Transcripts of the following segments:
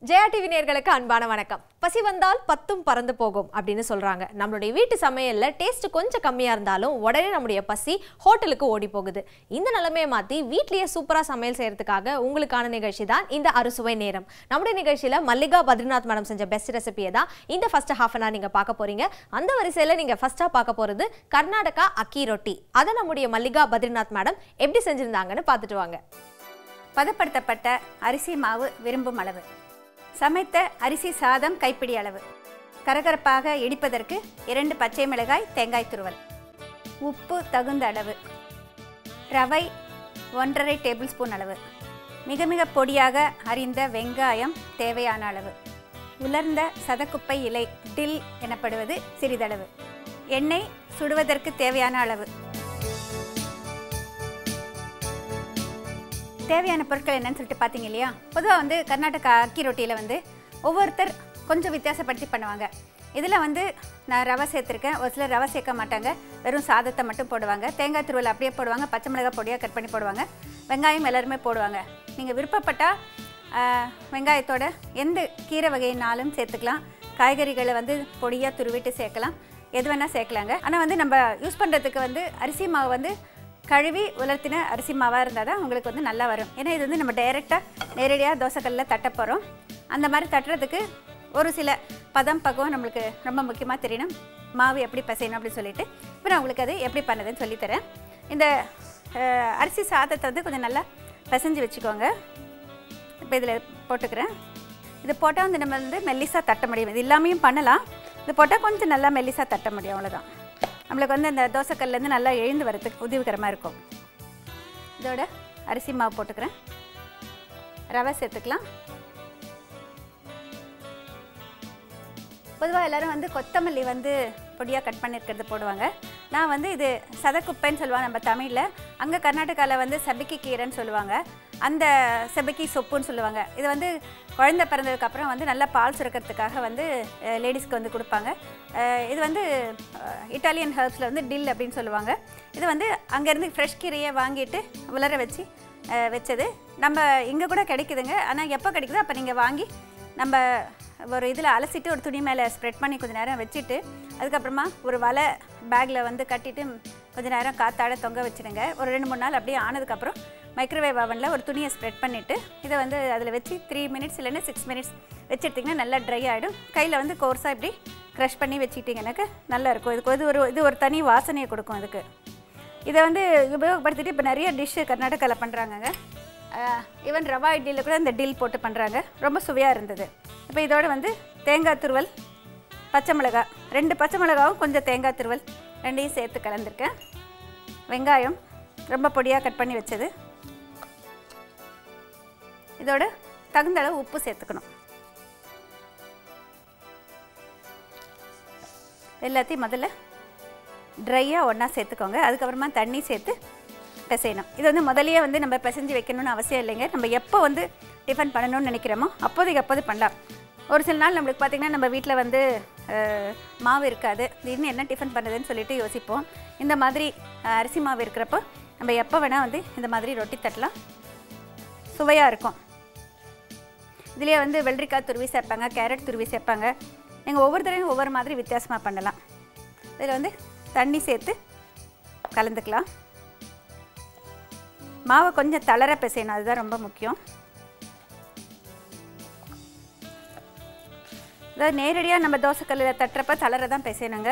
Jaya TV நேர்களுக்கு அன்பான வணக்கம் பசி வந்தால் பத்தும் பறந்து போகும் அப்படின்னு சொல்றாங்க நம்மளுடைய வீட்டு சமையல்ல டேஸ்ட் கொஞ்சம் கம்மியா இருந்தாலும் உடனே நம்முடைய பசி ஹோட்டலுக்கு ஓடி போகுது இந்த நிலைமையை மாத்தி வீட்லயே சூப்பரா சமையல் செய்யறதுக்காக உங்களுக்கான நிகழ்ச்சி தான் இந்த அறுசுவை நேரம் நம்முடைய நிகழ்ச்சியில மல்லிகா பத்ரிநாத் மேடம் செஞ்ச பெஸ்ட் ரெசிபியை தான் இந்த ஃபர்ஸ்ட் ஹாஃப் அன் நீங்க பார்க்க போறீங்க அந்த வரிசையில நீங்க ஃபர்ஸ்டா பார்க்க போறது கர்நாடகா அக்கி ரொட்டி அதை நம்முடைய மல்லிகா பத்ரிநாத் மேடம் எப்படி செஞ்சிருந்தாங்கன்னு பார்த்துட்டு வாங்க பதப்படுத்தப்பட்ட அரிசி மாவு விரும்பும் அளவு சமைத்த அரிசி சாதம் கைப்பிடி அளவு கரகரப்பாக இடிப்பதற்கு இரண்டு பச்சை மிளகாய் தேங்காய் துருவல் உப்பு தகுந்த அளவு ரவை ஒன்றரை டேபிள் ஸ்பூன் அளவு மிக மிக பொடியாக அரிந்த வெங்காயம் தேவையான அளவு உலர்ந்த சதக்குப்பை இலை டில் எனப்படுவது சிறிதளவு எண்ணெய் சுடுவதற்கு தேவையான அளவு தேவையான பொருட்கள் என்னன்னு சொல்லிட்டு பார்த்தீங்க இல்லையா பொதுவாக வந்து கர்நாடகா அக்கி ரொட்டியில் வந்து ஒவ்வொருத்தர் கொஞ்சம் வித்தியாசப்படுத்தி பண்ணுவாங்க இதில் வந்து நான் ரவை சேர்த்துருக்கேன் ஒரு சிலர் ரவை சேர்க்க மாட்டாங்க வெறும் சாதத்தை மட்டும் போடுவாங்க தேங்காய் துருவல் அப்படியே போடுவாங்க பச்சை மிளகாய் பொடியாக கட் பண்ணி போடுவாங்க வெங்காயம் எல்லாருமே போடுவாங்க நீங்கள் விருப்பப்பட்டால் ஆஹ், வெங்காயத்தோட எந்த கீரை வகையினாலும் சேர்த்துக்கலாம் காய்கறிகளை வந்து பொடியாக துருவிட்டு சேர்க்கலாம் எது வேணால் சேர்க்கலாங்க ஆனால் வந்து நம்ம யூஸ் பண்ணுறதுக்கு வந்து அரிசி மாவு வந்து கழுவி உலர்த்தின அரிசி மாவாக இருந்தால் தான் உங்களுக்கு வந்து நல்லா வரும் ஏன்னா இது வந்து நம்ம டைரெக்டாக நேரடியாக தோசைக்கல்லில் தட்ட போகிறோம் அந்த மாதிரி தட்டுறதுக்கு ஒரு சில பதம் பக்குவம் நம்மளுக்கு ரொம்ப முக்கியமாக தெரியணும் மாவு எப்படி பிசையணும் அப்படின்னு சொல்லிட்டு இப்போ நான் உங்களுக்கு அது எப்படி பண்ணுறதுன்னு சொல்லித்தரேன் இந்த அஹ், அரிசி சாதத்தை வந்து கொஞ்சம் நல்லா பிசைஞ்சு வச்சுக்கோங்க இப்போ இதில் போட்டுக்கிறேன் இது போட்டால் வந்து நம்ம வந்து மெல்லிசாக தட்ட முடியும் இது இல்லாமையும் பண்ணலாம் இது போட்டால் கொஞ்சம் நல்லா மெல்லிசாக தட்ட முடியும் அவ்வளோதான் நம்மளுக்கு வந்து அந்த தோசைக்கல்லேருந்து நல்லா எழுந்து வரதுக்கு உதவிகரமாக இருக்கும் இதோட அரிசி மாவு போட்டுக்கிறேன் ரவை சேர்த்துக்கலாம் பொதுவாக எல்லாரும் வந்து கொத்தமல்லி வந்து பொடியாக கட் பண்ணியிருக்கிறது போடுவாங்க நான் வந்து இது சதக்குப்பைன்னு சொல்லுவாங்க நம்ம தமிழில் அங்கே கர்நாடகாவில் வந்து செபக்கி கீரைன்னு சொல்லுவாங்க அந்த செபக்கி சொப்புன்னு சொல்லுவாங்க இது வந்து குழந்தை பிறந்ததுக்கப்புறம் வந்து நல்லா பால் சுரக்கிறதுக்காக வந்து லேடிஸ்க்கு வந்து கொடுப்பாங்க அஹ், இது வந்து அஹ், இட்டாலியன் ஹர்ப்ஸில் வந்து டில் அப்படின்னு சொல்லுவாங்க இது வந்து அங்கேருந்து ஃப்ரெஷ் கீரையை வாங்கிட்டு உலர வச்சு அஹ், வச்சது நம்ம இங்கே கூட கிடைக்குதுங்க ஆனால் எப்போ கிடைக்குதோ அப்போ நீங்கள் வாங்கி நம்ம ஒரு இதில் அலசிட்டு ஒரு துணி மேலே ஸ்ப்ரெட் பண்ணி கொஞ்ச நேரம் வச்சுட்டு அதுக்கப்புறமா ஒரு வலை பேக்கில் வந்து கட்டிட்டு கொஞ்ச நேரம் காத்தாட தொங்க வச்சுடுங்க ஒரு ரெண்டு மூணு நாள் அப்படியே ஆனதுக்கப்புறம் மைக்ரோவேவ் அவனில் ஒரு துணியை ஸ்ப்ரெட் பண்ணிவிட்டு இதை வந்து அதில் வச்சு த்ரீ மினிட்ஸ் இல்லைன்னா சிக்ஸ் மினிட்ஸ் வச்சுட்டிங்கன்னா நல்லா ட்ரை ஆகிடும் கையில் வந்து கோர்ஸாக இப்படி க்ரஷ் பண்ணி வச்சுக்கிட்டிங்கனாக்க நல்லா இருக்கும் இதுக்கு இது ஒரு இது ஒரு தனி வாசனையை கொடுக்கும் அதுக்கு இதை வந்து உபயோகப்படுத்திட்டு இப்போ நிறைய டிஷ்ஷு கர்நாடகாவில் பண்ணுறாங்கங்க ஈவன் ரவா இட்லியில் கூட இந்த டில் போட்டு பண்ணுறாங்க ரொம்ப சுவையாக இருந்தது இப்போ இதோட வந்து தேங்காய் துருவல் பச்சை மிளகாய் ரெண்டு பச்சை மிளகாவும் கொஞ்சம் தேங்காய் துருவல் ரெண்டையும் சேர்த்து கலந்துருக்கேன் வெங்காயம் ரொம்ப பொடியாக கட் பண்ணி வச்சது இதோட தகுந்த அளவு உப்பு சேர்த்துக்கணும் எல்லாத்தையும் முதல்ல ட்ரையாக ஒன்றா சேர்த்துக்கோங்க அதுக்கப்புறமா தண்ணி சேர்த்து பிசையணும் இது வந்து முதல்லயே வந்து நம்ம பிசைஞ்சு வைக்கணும்னு அவசியம் இல்லைங்க நம்ம எப்போ வந்து டிஃபன் பண்ணணும்னு நினைக்கிறோமோ அப்போதைக்கு அப்போது பண்ணலாம் ஒரு சில நாள் நம்மளுக்கு பார்த்திங்கன்னா நம்ம வீட்டில் வந்து அஹ், மாவு இருக்காது திடீர்னு என்ன டிஃபன் பண்ணுறதுன்னு சொல்லிட்டு யோசிப்போம் இந்த மாதிரி அஹ், அரிசி மாவு இருக்கிறப்போ நம்ம எப்போ வேணால் வந்து இந்த மாதிரி ரொட்டி தட்டலாம் சுவையாக இருக்கும் இதுலேயே வந்து வெள்ளரிக்காய் துருவி சேர்ப்பாங்க கேரட் துருவி சேர்ப்பாங்க நீங்கள் ஒவ்வொரு தடவையும் ஒவ்வொரு மாதிரி வித்தியாசமாக பண்ணலாம் இதில் வந்து தண்ணி சேர்த்து கலந்துக்கலாம் மாவை கொஞ்சம் தளர பிசையணும் அதுதான் ரொம்ப முக்கியம் அதாவது நேரடியாக நம்ம தோசைக்கல்லில் தட்டுறப்ப தளர தான் பிசையணுங்க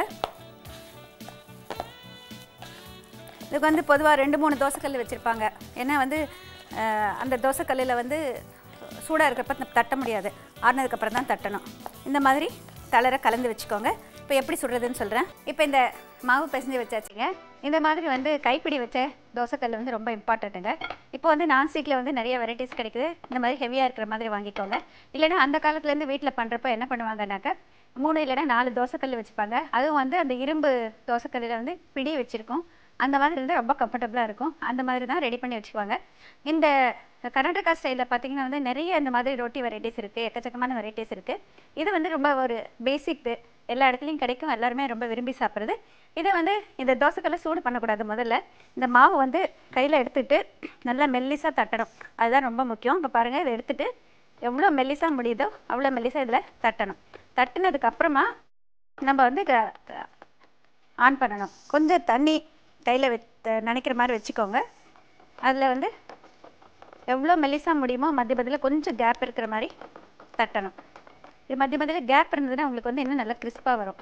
இதுக்கு வந்து பொதுவாக ரெண்டு மூணு தோசைக்கல் வச்சுருப்பாங்க ஏன்னா வந்து அஹ், அந்த தோசைக்கல்லில் வந்து சூடாக இருக்கிறப்ப தட்ட முடியாது ஆறுனதுக்கப்புறம் தான் தட்டணும் இந்த மாதிரி தளர கலந்து வச்சுக்கோங்க இப்போ எப்படி சுடுறதுன்னு சொல்கிறேன் இப்போ இந்த மாவு பிசைஞ்சு வச்சாச்சுங்க இந்த மாதிரி வந்து கைப்பிடி வச்ச தோசைக்கல் வந்து ரொம்ப இம்பார்ட்டண்ட்டுங்க இப்போ வந்து நான்ஸ்டிக்கில் வந்து நிறைய வெரைட்டிஸ் கிடைக்குது இந்த மாதிரி ஹெவியாக இருக்கிற மாதிரி வாங்கிக்கோங்க இல்லைன்னா அந்த காலத்துலேருந்து வீட்டில் பண்ணுறப்ப என்ன பண்ணுவாங்கன்னாக்கா மூணு இல்லைன்னா நாலு தோசைக்கல் வச்சுப்பாங்க அதுவும் வந்து அந்த இரும்பு தோசைக்கல்லில் வந்து பிடி வச்சுருக்கோம் அந்த மாதிரி இருந்தால் ரொம்ப கம்ஃபர்டபுளாக இருக்கும் அந்த மாதிரி தான் ரெடி பண்ணி வச்சுக்குவாங்க இந்த கர்நாடகா ஸ்டைலில் பார்த்தீங்கன்னா வந்து நிறைய இந்த மாதிரி ரொட்டி வெரைட்டிஸ் இருக்குது எக்கச்சக்கமான வெரைட்டிஸ் இருக்குது இது வந்து ரொம்ப ஒரு பேசிக் எல்லா இடத்துலையும் கிடைக்கும் எல்லாருமே ரொம்ப விரும்பி சாப்பிட்றது இதை வந்து இந்த தோசைக்கல்ல சூடு பண்ணக்கூடாது முதல்ல இந்த மாவு வந்து கையில் எடுத்துட்டு நல்லா மெல்லிசாக தட்டணும் அதுதான் ரொம்ப முக்கியம் இப்போ பாருங்கள் இதை எடுத்துட்டு எவ்வளோ மெல்லிசா முடியுதோ அவ்வளோ மெல்லிசா இதில் தட்டணும் தட்டினதுக்கு அப்புறமா நம்ம வந்து ஆன் பண்ணணும் கொஞ்சம் தண்ணி கையில் வெ நினைக்கிற மாதிரி வச்சுக்கோங்க அதில் வந்து எவ்வளோ மெல்லிசா முடியுமோ மத்திய மத்தியில் கொஞ்சம் கேப் இருக்கிற மாதிரி தட்டணும் இது மத்திய மத்தியில் கேப் இருந்ததுன்னா உங்களுக்கு வந்து இன்னும் நல்லா கிறிஸ்பாக வரும்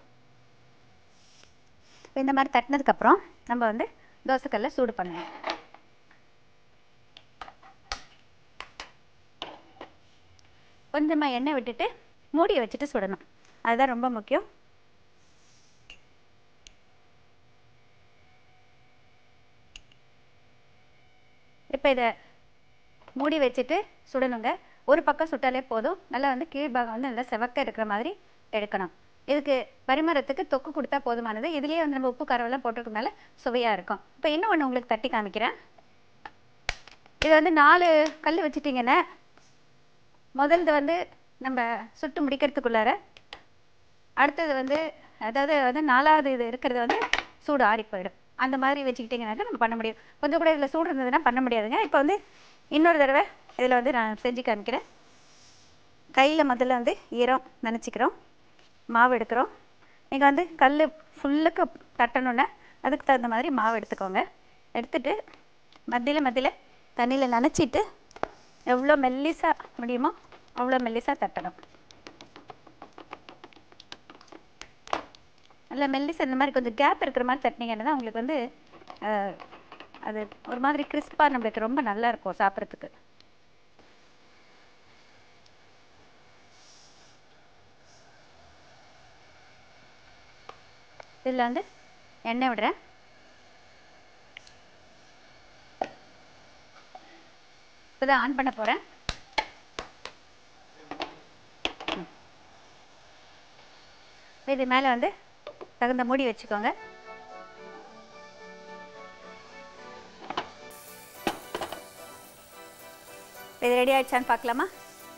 இப்போ இந்த மாதிரி தட்டினதுக்கப்புறம் நம்ம வந்து தோசைக்கல்ல சூடு பண்ணணும் கொஞ்சமாக எண்ணெய் விட்டுட்டு மூடியை வச்சுட்டு சுடணும் அதுதான் ரொம்ப முக்கியம் இப்போ இதை மூடி வச்சுட்டு சுடணுங்க ஒரு பக்கம் சுட்டாலே போதும் நல்லா வந்து கீழ்பாகம் வந்து நல்லா செவக்க இருக்கிற மாதிரி எடுக்கணும் இதுக்கு பரிமாறத்துக்கு தொக்கு கொடுத்தா போதுமானது இதுலேயே வந்து நம்ம உப்பு காரம்லாம் போட்டிருக்கனால சுவையாக இருக்கும் இப்போ இன்னும் ஒன்று உங்களுக்கு தட்டி காமிக்கிறேன் இதை வந்து நாலு கல் வச்சுட்டிங்கன்னா முதல்து வந்து நம்ம சுட்டு முடிக்கிறதுக்குள்ளார அடுத்தது வந்து அதாவது வந்து நாலாவது இது இருக்கிறது வந்து சூடு ஆறி போயிடும் அந்த மாதிரி வச்சுக்கிட்டிங்கனாக்கா நம்ம பண்ண முடியும் கொஞ்சம் கூட இதில் சூடு இருந்ததுன்னா பண்ண முடியாதுங்க இப்போ வந்து இன்னொரு தடவை இதில் வந்து நான் செஞ்சு காமிக்கிறேன் கையில் முதல்ல வந்து ஈரம் நினச்சிக்கிறோம் மாவு எடுக்கிறோம் நீங்கள் வந்து கல் ஃபுல்லுக்கு தட்டணுன்னா அதுக்கு தகுந்த மாதிரி மாவு எடுத்துக்கோங்க எடுத்துட்டு மத்தியில் மத்தியில் தண்ணியில் நனைச்சிட்டு எவ்வளோ மெல்லிசா முடியுமோ அவ்வளோ மெல்லிசா தட்டணும் நல்லா மெல்லிசா இந்த மாதிரி கொஞ்சம் கேப் இருக்கிற மாதிரி தட்டினீங்கன்னா தான் உங்களுக்கு வந்து அஹ், அது ஒரு மாதிரி கிறிஸ்பாக நம்மளுக்கு ரொம்ப நல்லா இருக்கும் சாப்பிட்றதுக்கு இதில் வந்து எண்ணெய் விடுறேன் இப்போதான் ஆன் பண்ண போகிறேன் இது மேலே வந்து தகுந்த மூடி வச்சுக்கோங்க இது ரெடி ஆயிடுச்சான்னு பார்க்கலாமா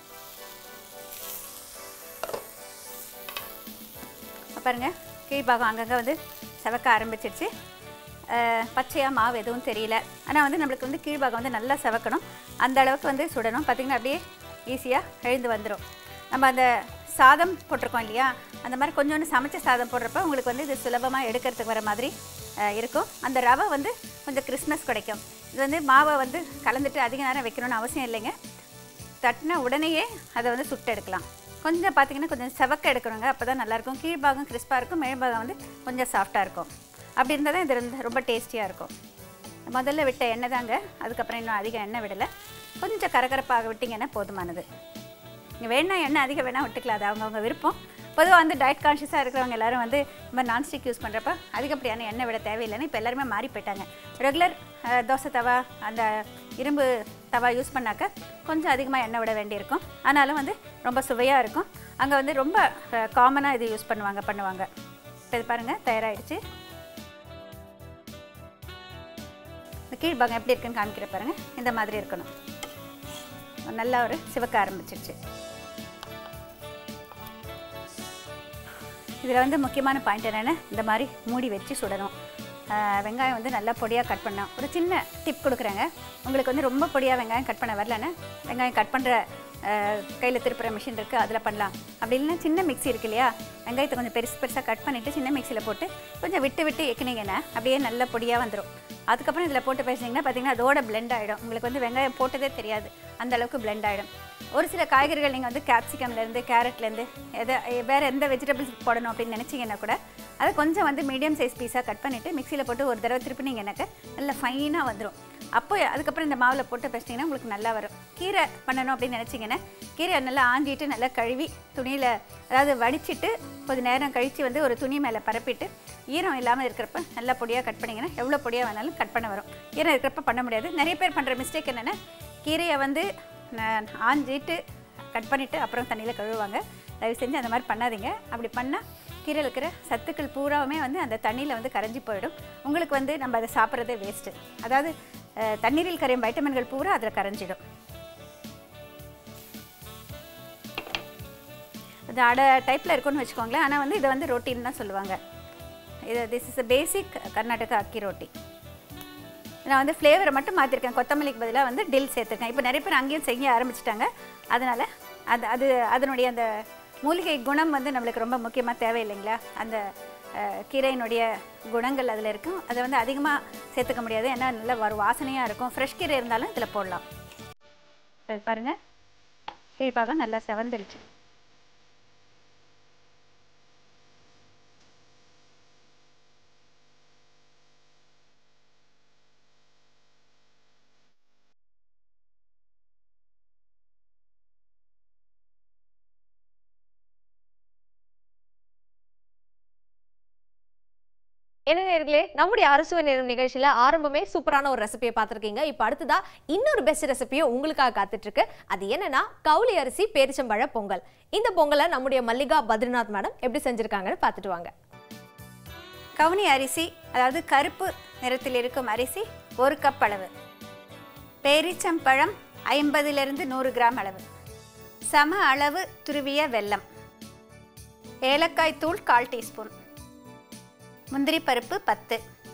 பாருங்க கீழ்பாகம் அங்கங்கே வந்து செவக்க ஆரம்பிச்சிருச்சு பச்சையாக மாவு எதுவும் தெரியல ஆனால் வந்து நம்மளுக்கு வந்து கீழ்பாகம் வந்து நல்லா செவக்கணும் அந்த அளவுக்கு வந்து சுடணும் பார்த்திங்கன்னா அப்படியே ஈஸியாக எழுந்து வந்துடும் நம்ம அந்த சாதம் போட்டிருக்கோம் இல்லையா அந்த மாதிரி கொஞ்சோண்டு சமைச்ச சாதம் போடுறப்ப உங்களுக்கு வந்து இது சுலபமாக எடுக்கிறதுக்கு வர மாதிரி அஹ், இருக்கும் அந்த ரவை வந்து கொஞ்சம் கிறிஸ்மஸ் கிடைக்கும் இது வந்து மாவை வந்து கலந்துட்டு அதிக நேரம் வைக்கணும்னு அவசியம் இல்லைங்க தட்டின உடனேயே அதை வந்து சுட்டு எடுக்கலாம் கொஞ்சம் பார்த்தீங்கன்னா கொஞ்சம் செவக்க எடுக்கணுங்க அப்போ தான் நல்லாயிருக்கும் கீழ்பாகம் கிறிஸ்பாக இருக்கும் மேல்பாகம் வந்து கொஞ்சம் சாஃப்டாக இருக்கும் அப்படி இருந்தால் தான் இது ரொம்ப- ரொம்ப டேஸ்டியாக இருக்கும் முதல்ல விட்ட எண்ணெய் தாங்க அதுக்கப்புறம் இன்னும் அதிக எண்ணெய் விடலை கொஞ்சம் கரகரப்பாக விட்டிங்கன்னா போதுமானது நீங்கள் வேணா எண்ணெய் அதிகம் வேணால் விட்டுக்கலாம் அது அவங்கவுங்க விருப்பம் பொதுவாக வந்து டயட் கான்ஷியஸாக இருக்கிறவங்க எல்லாரும் வந்து இந்த மாதிரி நான்ஸ்டிக் யூஸ் பண்ணுறப்ப அதிகப்படியான எண்ணெய் விட தேவையில்லைன்னு இப்போ எல்லாருமே மாறி போயிட்டாங்க ரெகுலர் தோசை தவா அந்த இரும்பு தவா யூஸ் பண்ணாக்க கொஞ்சம் அதிகமாக எண்ணெய் விட வேண்டியிருக்கும் ஆனாலும் வந்து ரொம்ப சுவையாக இருக்கும் அங்கே வந்து ரொம்ப காமனாக இது யூஸ் பண்ணுவாங்க பண்ணுவாங்க இப்போ இது பாருங்கள் தயாராகிடுச்சு இந்த கீழ்பாகம் எப்படி இருக்குன்னு காமிக்கிற பாருங்க இந்த மாதிரி இருக்கணும் நல்லா ஒரு சிவக்க ஆரம்பிச்சிருச்சு இதில் வந்து முக்கியமான பாயிண்ட் என்னென்னா இந்த மாதிரி மூடி வச்சு சுடணும் ஆஹ் வெங்காயம் வந்து நல்லா பொடியாக கட் பண்ணோம் ஒரு சின்ன டிப் கொடுக்குறேங்க உங்களுக்கு வந்து ரொம்ப பொடியாக வெங்காயம் கட் பண்ண வரலன்னா வெங்காயம் கட் பண்ணுற கையில் திருப்புற மிஷின் இருக்குது அதில் பண்ணலாம் அப்படி இல்லைன்னா சின்ன மிக்ஸி இருக்கு இல்லையா வெங்காயத்தை கொஞ்சம் பெருசு பெருசாக கட் பண்ணிவிட்டு சின்ன மிக்ஸியில் போட்டு கொஞ்சம் விட்டு விட்டு எக்கினீங்கன்னா அப்படியே நல்ல பொடியாக வந்துடும் அதுக்கப்புறம் இதில் போட்டு பேசுனீங்கன்னா பார்த்தீங்கன்னா அதோட blend ஆகிடும் உங்களுக்கு வந்து வெங்காயம் போட்டதே தெரியாது அந்த அளவுக்கு blend ஆகிடும் ஒரு சில காய்கறிகள் நீங்கள் வந்து கேப்சிகம்லேருந்து கேரட்லேருந்து எதை வேறு எந்த வெஜிடபிள்ஸ் போடணும் அப்படின்னு நினச்சிங்கன்னா கூட அதை கொஞ்சம் வந்து மீடியம் சைஸ் பீஸாக கட் பண்ணிவிட்டு மிக்சியில் போட்டு ஒரு தடவை திருப்பினீங்கன்னாக்க நல்லா ஃபைனாக வந்துடும் அப்போ அதுக்கப்புறம் இந்த மாவில் போட்டு பேசிட்டிங்கன்னா உங்களுக்கு நல்லா வரும் கீரை பண்ணணும் அப்படின்னு நினச்சிங்கன்னா கீரையை நல்லா ஆஞ்சிட்டு நல்லா கழுவி துணியில் அதாவது வடிச்சிட்டு கொஞ்சம் நேரம் கழித்து வந்து ஒரு துணி மேலே பரப்பிட்டு ஈரம் இல்லாமல் இருக்கிறப்ப நல்லா பொடியாக கட் பண்ணிங்கன்னா எவ்வளோ பொடியாக வேணாலும் கட் பண்ண வரும் ஈரம் இருக்கிறப்ப பண்ண முடியாது நிறைய பேர் பண்ணுற மிஸ்டேக் என்னென்னா கீரையை வந்து ந- ஆஞ்சிட்டு கட் பண்ணிவிட்டு அப்புறம் தண்ணியில் கழுவுவாங்க தயவு செஞ்சு அந்த மாதிரி பண்ணாதீங்க அப்படி பண்ணால் கீரையில் இருக்கிற சத்துக்கள் பூராவுமே வந்து அந்த தண்ணியில் வந்து கரைஞ்சி போயிடும் உங்களுக்கு வந்து நம்ம அதை சாப்பிட்றதே வேஸ்ட்டு அதாவது அஹ், தண்ணீரில் கரையும் வைட்டமின்கள் பூரா அதில் கரைஞ்சிடும் இது அடை டைப்பில் இருக்கும்னு வச்சுக்கோங்களேன் ஆனால் வந்து இதை வந்து ரொட்டின்னு தான் சொல்லுவாங்க இது this is a basic Karnataka அக்கி ரொட்டி நான் வந்து ஃப்ளேவரை மட்டும் மாற்றிருக்கேன் கொத்தமல்லிக்கு பதிலாக வந்து டில் சேர்த்துருக்கேன் இப்போ நிறைய பேர் அங்கேயும் செய்ய ஆரம்பிச்சிட்டாங்க அதனால் அது அது அதனுடைய அந்த மூலிகை குணம் வந்து நம்மளுக்கு ரொம்ப முக்கியமாக தேவை இல்லைங்களா அந்த அஹ், கீரையினுடைய குணங்கள் அதில் இருக்கும் அதை வந்து அதிகமாக சேர்த்துக்க முடியாது ஏன்னா நல்ல ஒரு வாசனையாக இருக்கும் ஃப்ரெஷ் கீரை இருந்தாலும் இதில் போடலாம் இப்போ பாருங்கள் கீழ்பாகம் நல்லா செவந்துருச்சு என்ன நேர்களே நம்முடைய அரசுவை நேரம் நிகழ்ச்சியில ஆரம்பமே சூப்பரான ஒரு ரெசிபியை பார்த்துருக்கீங்க இப்போ அடுத்ததா இன்னொரு பெஸ்ட் ரெசிபியும் உங்களுக்காக காத்துட்டு இருக்கு அது என்னன்னா கவுளி அரிசி பேரிச்சம்பழ பொங்கல் இந்த பொங்கலை நம்முடைய மல்லிகா பத்ரிநாத் மேடம் எப்படி செஞ்சிருக்காங்கன்னு பார்த்துட்டு வாங்க கவுனி அரிசி அதாவது கருப்பு நிறத்தில் இருக்கும் அரிசி ஒரு கப் அளவு பேரிச்சம்பழம் ஐம்பதிலிருந்து நூறு கிராம் அளவு சம அளவு துருவிய வெல்லம் ஏலக்காய் தூள் கால் டீஸ்பூன் முந்திரி பருப்பு பத்து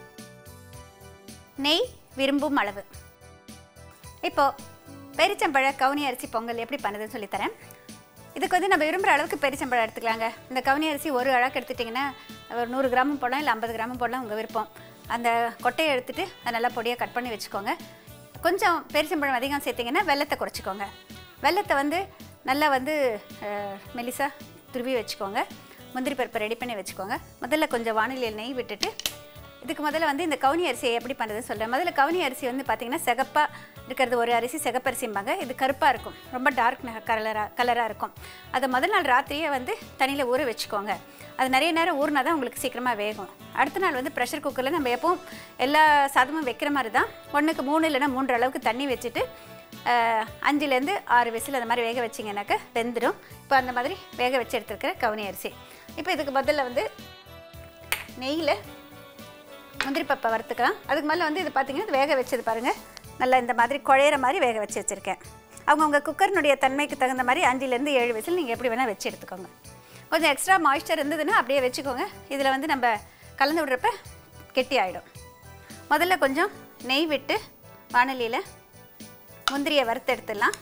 நெய் விரும்பும் அளவு இப்போ பேரிச்சம்பழ கவுனி அரிசி பொங்கல் எப்படி பண்ணுதுன்னு சொல்லித்தரேன் இதுக்கு வந்து நம்ம விரும்புகிற அளவுக்கு பெரிச்சம்பழம் எடுத்துக்கலாங்க இந்த கவுனி அரிசி ஒரு அழகு எடுத்துட்டிங்கன்னா ஒரு நூறு கிராமும் போடலாம் இல்லை ஐம்பது கிராமும் போடலாம் உங்கள் விருப்பம் அந்த கொட்டையை எடுத்துட்டு அதை நல்லா பொடியாக கட் பண்ணி வச்சுக்கோங்க கொஞ்சம் பெரிச்சம்பழம் அதிகம் சேர்த்திங்கன்னா வெள்ளத்தை குறைச்சிக்கோங்க வெள்ளத்தை வந்து நல்லா வந்து அஹ், மெலிசா துருவி வச்சுக்கோங்க முந்திரி பருப்பை ரெடி பண்ணி வச்சுக்கோங்க முதல்ல கொஞ்சம் வானிலையில் நெய் விட்டுட்டு இதுக்கு முதல்ல வந்து இந்த கவுனி அரிசியை எப்படி பண்ணுறதுன்னு சொல்கிறேன் முதல்ல கவுனி அரிசி வந்து பார்த்திங்கன்னா சிகப்பாக இருக்கிறது ஒரு அரிசி சிகப்பரிசிம்பாங்க இது கருப்பாக இருக்கும் ரொம்ப டார்க் கலராக கலராக இருக்கும் அதை முதல் நாள் ராத்திரியே வந்து தண்ணியில் ஊற வச்சுக்கோங்க அது நிறைய நேரம் ஊறினா தான் உங்களுக்கு சீக்கிரமாக வேகும் அடுத்த நாள் வந்து ப்ரெஷர் குக்கரில் நம்ம எப்பவும் எல்லா சாதமும் வைக்கிற மாதிரி தான் ஒன்றுக்கு மூணு இல்லைன்னா மூன்று அளவுக்கு தண்ணி வச்சுட்டு அஹ், அஞ்சுலேருந்து ஆறு விசில் அந்த மாதிரி வேக வச்சிங்கனாக்கா வெந்துடும் இப்போ அந்த மாதிரி வேக வச்சு எடுத்துருக்கிற கவுனி அரிசி இப்போ இதுக்கு முதல்ல வந்து நெய்யில் முந்திரி பப்பை வறுத்துக்கலாம் அதுக்கு மேலே வந்து இது பார்த்தீங்கன்னா இது வேக வச்சது பாருங்கள் நல்லா இந்த மாதிரி குழையிற மாதிரி வேக வச்சு வச்சுருக்கேன் அவங்கவுங்க குக்கர்னுடைய தன்மைக்கு தகுந்த மாதிரி அஞ்சுலேருந்து ஏழு விசில் நீங்கள் எப்படி வேணால் வச்சு எடுத்துக்கோங்க கொஞ்சம் எக்ஸ்ட்ரா மாய்ஸ்சர் இருந்ததுன்னா அப்படியே வச்சுக்கோங்க இதில் வந்து நம்ம கலந்து விடுறப்ப கெட்டி ஆகிடும் முதல்ல கொஞ்சம் நெய் விட்டு வானலியில் முந்திரியை வறுத்து எடுத்துடலாம்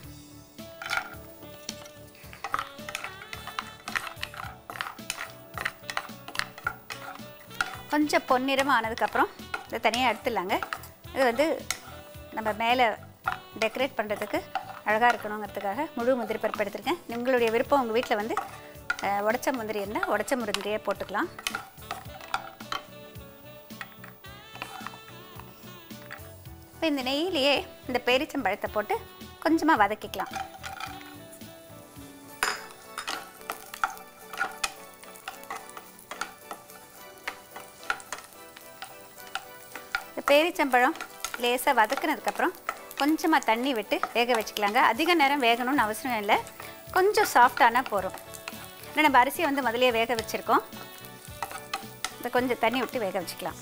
கொஞ்சம் பொன்னிறமாக ஆனதுக்கப்புறம் இதை தனியாக எடுத்துடலாங்க இது வந்து நம்ம மேலே டெக்கரேட் பண்ணுறதுக்கு அழகாக இருக்கணுங்கிறதுக்காக முழு முந்திரி பருப்பு எடுத்திருக்கேன் உங்களுடைய விருப்பம் உங்கள் வீட்டில் வந்து அஹ், உடைச்ச முந்திரி இருந்தால் உடைச்ச முந்திரியே போட்டுக்கலாம் இப்போ இந்த நெய்யிலேயே இந்த பேரிச்சம்பழத்தை போட்டு கொஞ்சமாக வதக்கிக்கலாம் இந்த பேரிச்சம்பழம் லேசாக வதக்குனதுக்கப்புறம் கொஞ்சமாக தண்ணி விட்டு வேக வச்சுக்கலாங்க அதிக நேரம் வேகணும்னு அவசியம் இல்லை கொஞ்சம் சாஃப்டானா போதும் ஏன்னா நம்ம அரிசியை வந்து முதல்லயே வேக வச்சுருக்கோம் இதை கொஞ்சம் தண்ணி விட்டு வேக வச்சுக்கலாம்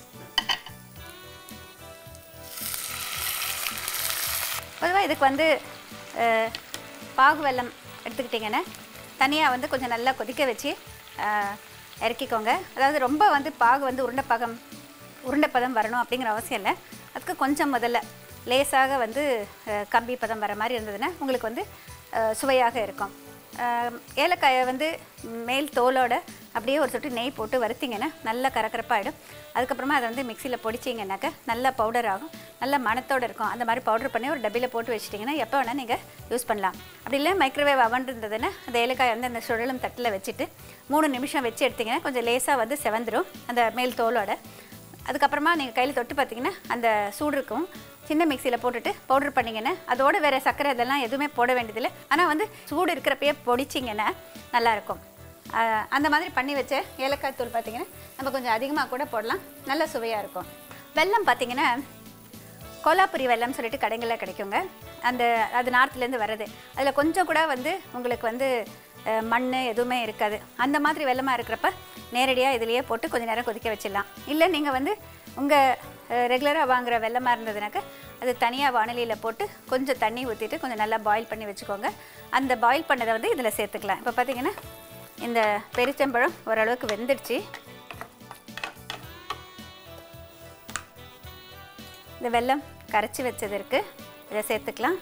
பொதுவாக இதுக்கு வந்து அஹ், பாகு வெல்லம் எடுத்துக்கிட்டிங்கன்னா தனியாக வந்து கொஞ்சம் நல்லா கொதிக்க வச்சு அஹ், இறக்கிக்கோங்க அதாவது ரொம்ப வந்து பாகு வந்து உருண்டை பாகம் உருண்டை பதம் வரணும் அப்படிங்கிற அவசியம் இல்லை அதுக்கு கொஞ்சம் முதல்ல லேசாக வந்து அஹ், கம்பி பதம் வர மாதிரி இருந்ததுன்னா உங்களுக்கு வந்து அஹ், சுவையாக இருக்கும் அஹ், ஏலக்காயை வந்து மேல் தோலோட அப்படியே ஒரு சொட்டு நெய் போட்டு வறுத்தீங்கன்னா நல்லா கரகரப்பாயிடும் அதுக்கப்புறமா அதை வந்து மிக்சியில் பொடிச்சிங்கனாக்கா நல்லா பவுடர் ஆகும் நல்ல மணத்தோடு இருக்கும் அந்த மாதிரி பவுடர் பண்ணி ஒரு டப்பியில் போட்டு வச்சிட்டிங்கன்னா எப்போ வேணால் நீங்கள் யூஸ் பண்ணலாம் அப்படி இல்லை மைக்ரோவேவ் அவன் இருந்ததுன்னா அந்த ஏலக்காய் வந்து அந்த சுழலும் தட்டில் வச்சுட்டு மூணு நிமிஷம் வச்சு எடுத்திங்கன்னா கொஞ்சம் லேசாக வந்து செவந்துடும் அந்த மேல் தோலோட அதுக்கப்புறமா நீங்கள் கையில் தொட்டு பார்த்தீங்கன்னா அந்த சூடு இருக்கும் சின்ன மிக்சியில் போட்டுட்டு பவுடர் பண்ணிங்கன்னா அதோட வேறு சர்க்கரை இதெல்லாம் எதுவுமே போட வேண்டியதில்லை ஆனால் வந்து சூடு இருக்கிறப்பயே பொடிச்சிங்கன்னா நல்லாயிருக்கும் ஆஹ் அந்த மாதிரி பண்ணி வச்ச ஏலக்காய் தூள் பார்த்தீங்கன்னா நம்ம கொஞ்சம் அதிகமாக கூட போடலாம் நல்ல சுவையாக இருக்கும் வெல்லம் பார்த்தீங்கன்னா கோலாப்புரி வெல்லம் சொல்லிட்டு கடைகளில் கிடைக்குங்க அந்த அது நார்த்துலேருந்து வர்றது அதில் கொஞ்சம் கூட வந்து உங்களுக்கு வந்து அஹ், மண் எதுவுமே இருக்காது அந்த மாதிரி வெல்லமாக இருக்கிறப்ப நேரடியாக இதுலேயே போட்டு கொஞ்சம் நேரம் கொதிக்க வச்சிடலாம் இல்லை நீங்கள் வந்து உங்கள் ரெகுலராக வாங்குற வெல்லமாக இருந்ததுனாக்கா அது தனியாக வானிலையில் போட்டு கொஞ்சம் தண்ணி ஊற்றிட்டு கொஞ்சம் நல்லா பாயில் பண்ணி வச்சுக்கோங்க அந்த பாயில் பண்ணதை வந்து இதில் சேர்த்துக்கலாம் இப்போ பார்த்தீங்கன்னா இந்த பெரிச்சம்பழம் ஓரளவுக்கு வெந்துடுச்சு இந்த வெல்லம் கரைச்சி வச்சது இருக்குது இதை சேர்த்துக்கலாம்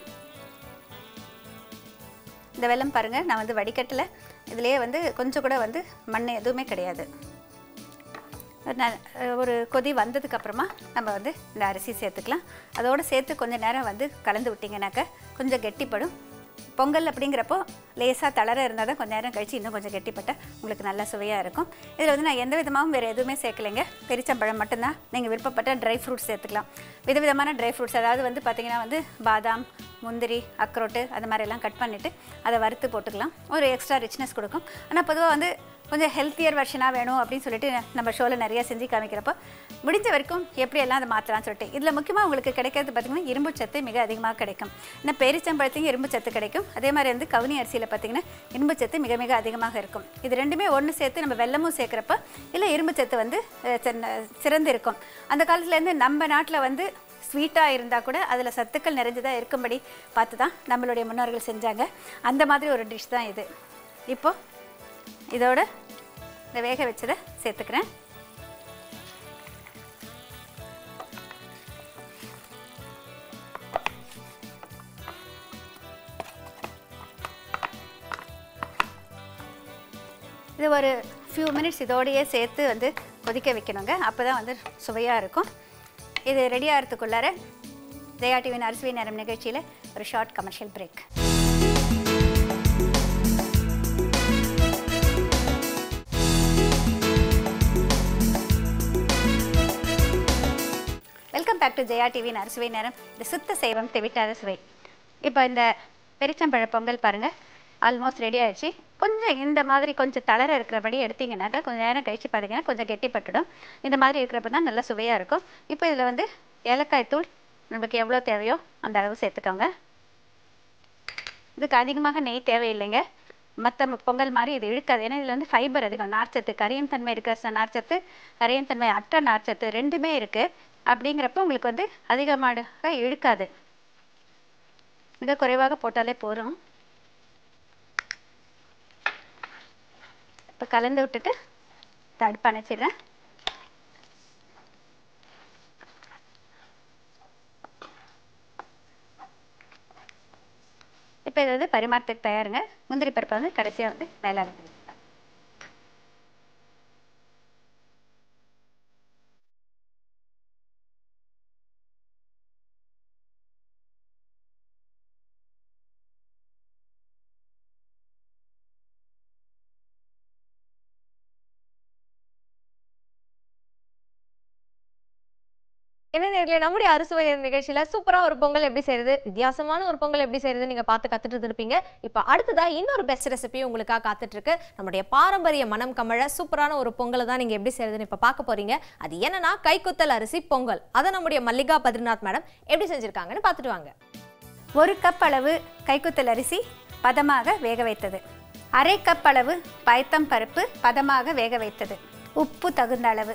இந்த வெல்லம் பாருங்கள் நான் வந்து வடிகட்டல இதுலேயே வந்து கொஞ்சம் கூட வந்து மண் எதுவுமே கிடையாது ஒரு ந- ஒரு கொதி வந்ததுக்கு அப்புறமா நம்ம வந்து இந்த அரிசி சேர்த்துக்கலாம் அதோடு சேர்த்து கொஞ்சம் நேரம் வந்து கலந்து விட்டிங்கனாக்க கொஞ்சம் கெட்டிப்படும் பொங்கல் அப்படிங்கிறப்போ லேசாக தளர இருந்தால் தான் கொஞ்சம் நேரம் கழிச்சு இன்னும் கொஞ்சம் கெட்டிப்பட்ட உங்களுக்கு நல்ல சுவையாக இருக்கும் இதில் வந்து நான் எந்த விதமாகவும் வேறு எதுவுமே சேர்க்கலைங்க பெரிச்சம்பழம் மட்டும்தான் நீங்கள் விருப்பப்பட்ட ட்ரை ஃப்ரூட்ஸ் சேர்த்துக்கலாம் விதவிதமான ட்ரை ஃப்ரூட்ஸ் அதாவது வந்து பார்த்திங்கன்னா வந்து பாதாம் முந்திரி அக்ரோட்டு அது மாதிரிலாம் கட் பண்ணிவிட்டு அதை வறுத்து போட்டுக்கலாம் ஒரு எக்ஸ்ட்ரா ரிச்னஸ் கொடுக்கும் ஆனால் பொதுவாக வந்து கொஞ்சம் ஹெல்த்தியர் வெர்ஷனாக வேணும் அப்படின்னு சொல்லிட்டு நம்ம ஷோவில் நிறைய செஞ்சு காமிக்கிறப்போ முடிஞ்ச வரைக்கும் எப்படி எல்லாம் அதை மாற்றலாம்னு சொல்லிட்டு இதில் முக்கியமாக உங்களுக்கு கிடைக்கிறது பார்த்திங்கன்னா இரும்பு சத்து மிக அதிகமாக கிடைக்கும் ஏன்னா பேரிச்சம்பழத்தையும் இரும்பு சத்து கிடைக்கும் அதே மாதிரி வந்து கவுனி அரிசியில் பார்த்திங்கன்னா இரும்பு சத்து மிக மிக அதிகமாக இருக்கும் இது ரெண்டுமே ஒன்று சேர்த்து நம்ம வெல்லமும் சேர்க்குறப்ப இல்லை இரும்பு சத்து வந்து அஹ், சின்ன- சிறந்து இருக்கும் அந்த காலத்துலேருந்து நம்ம நாட்டில் வந்து ஸ்வீட்டாக இருந்தால் கூட அதில் சத்துக்கள் நிறைஞ்சதாக இருக்கும்படி பார்த்து தான் நம்மளுடைய முன்னோர்கள் செஞ்சாங்க அந்த மாதிரி ஒரு டிஷ் தான் இது இப்போது இதோட இந்த வேக வச்சதை சேர்த்துக்கிறேன் இது ஒரு ஃபியூ மினிட்ஸ் இதோடையே சேர்த்து வந்து கொதிக்க வைக்கணுங்க அப்போ தான் வந்து சுவையாக இருக்கும் இது ரெடி ஆகிறதுக்குள்ளார ஜெயா டிவியின் அரிசுவை நேரம் நிகழ்ச்சியில் ஒரு short commercial break welcome back to Jaya டிவியின் அரிசுவை நேரம் இது சுத்த சைவம் தெவிட்டாத சுவை இப்போ இந்த பெரிச்சம்பழ பொங்கல் பாருங்கள் ஆல்மோஸ்ட் ரெடி ஆயிடுச்சு கொஞ்சம் இந்த மாதிரி கொஞ்சம் தளர இருக்கிறபடி எடுத்தீங்கன்னாக்கா கொஞ்சம் நேரம் கழிச்சு பார்த்தீங்கன்னா கொஞ்சம் கெட்டிப்பட்டுடும் இந்த மாதிரி இருக்கிறப்ப தான் நல்லா சுவையாக இருக்கும் இப்போ இதில் வந்து ஏலக்காய் தூள் நமக்கு எவ்வளோ தேவையோ அந்த அளவு சேர்த்துக்கோங்க இதுக்கு அதிகமாக நெய் தேவையில்லைங்க மற்ற பொங்கல் மாதிரி இது இழுக்காது ஏன்னா இதில் வந்து ஃபைபர் அதிகம் நார்ச்சத்து கரையும் தன்மை இருக்கிற ச- நார்ச்சத்து கரையும் தன்மை அற்ற நார்ச்சத்து ரெண்டுமே இருக்குது அப்படிங்கிறப்ப உங்களுக்கு வந்து அதிகமாக இழுக்காது மிக குறைவாக போட்டாலே போதும் இப்போ கலந்து விட்டுட்டு தடுப்பு அணைச்சிடுறேன் இப்போ இது வந்து பரிமாறத்துக்கு தயாருங்க முந்திரி பருப்பை வந்து கடைசியாக வந்து மேலே அனுப்பி என்ன நேர்களே நம்முடைய அறுசுவை நிகழ்ச்சியில சூப்பரா ஒரு பொங்கல் எப்படி செய்யறது வித்தியாசமான ஒரு பொங்கல் எப்படி செய்யறது நீங்க பார்த்து கத்துட்டு இருப்பீங்க இப்போ அடுத்ததா இன்னொரு பெஸ்ட் ரெசிபி உங்களுக்காக காத்துட்டு இருக்கு நம்முடைய பாரம்பரிய மனம் கமழ சூப்பரான ஒரு பொங்கலை தான் நீங்க எப்படி செய்யறதுன்னு இப்ப பார்க்க போறீங்க அது என்னன்னா கைக்குத்தல் அரிசி பொங்கல் அதை நம்முடைய மல்லிகா பத்ரிநாத் மேடம் எப்படி செஞ்சிருக்காங்கன்னு பார்த்துட்டு வாங்க ஒரு கப் அளவு கைக்குத்தல் அரிசி பதமாக வேக வைத்தது அரை கப் அளவு பயத்தம் பருப்பு பதமாக வேக வைத்தது உப்பு தகுந்த அளவு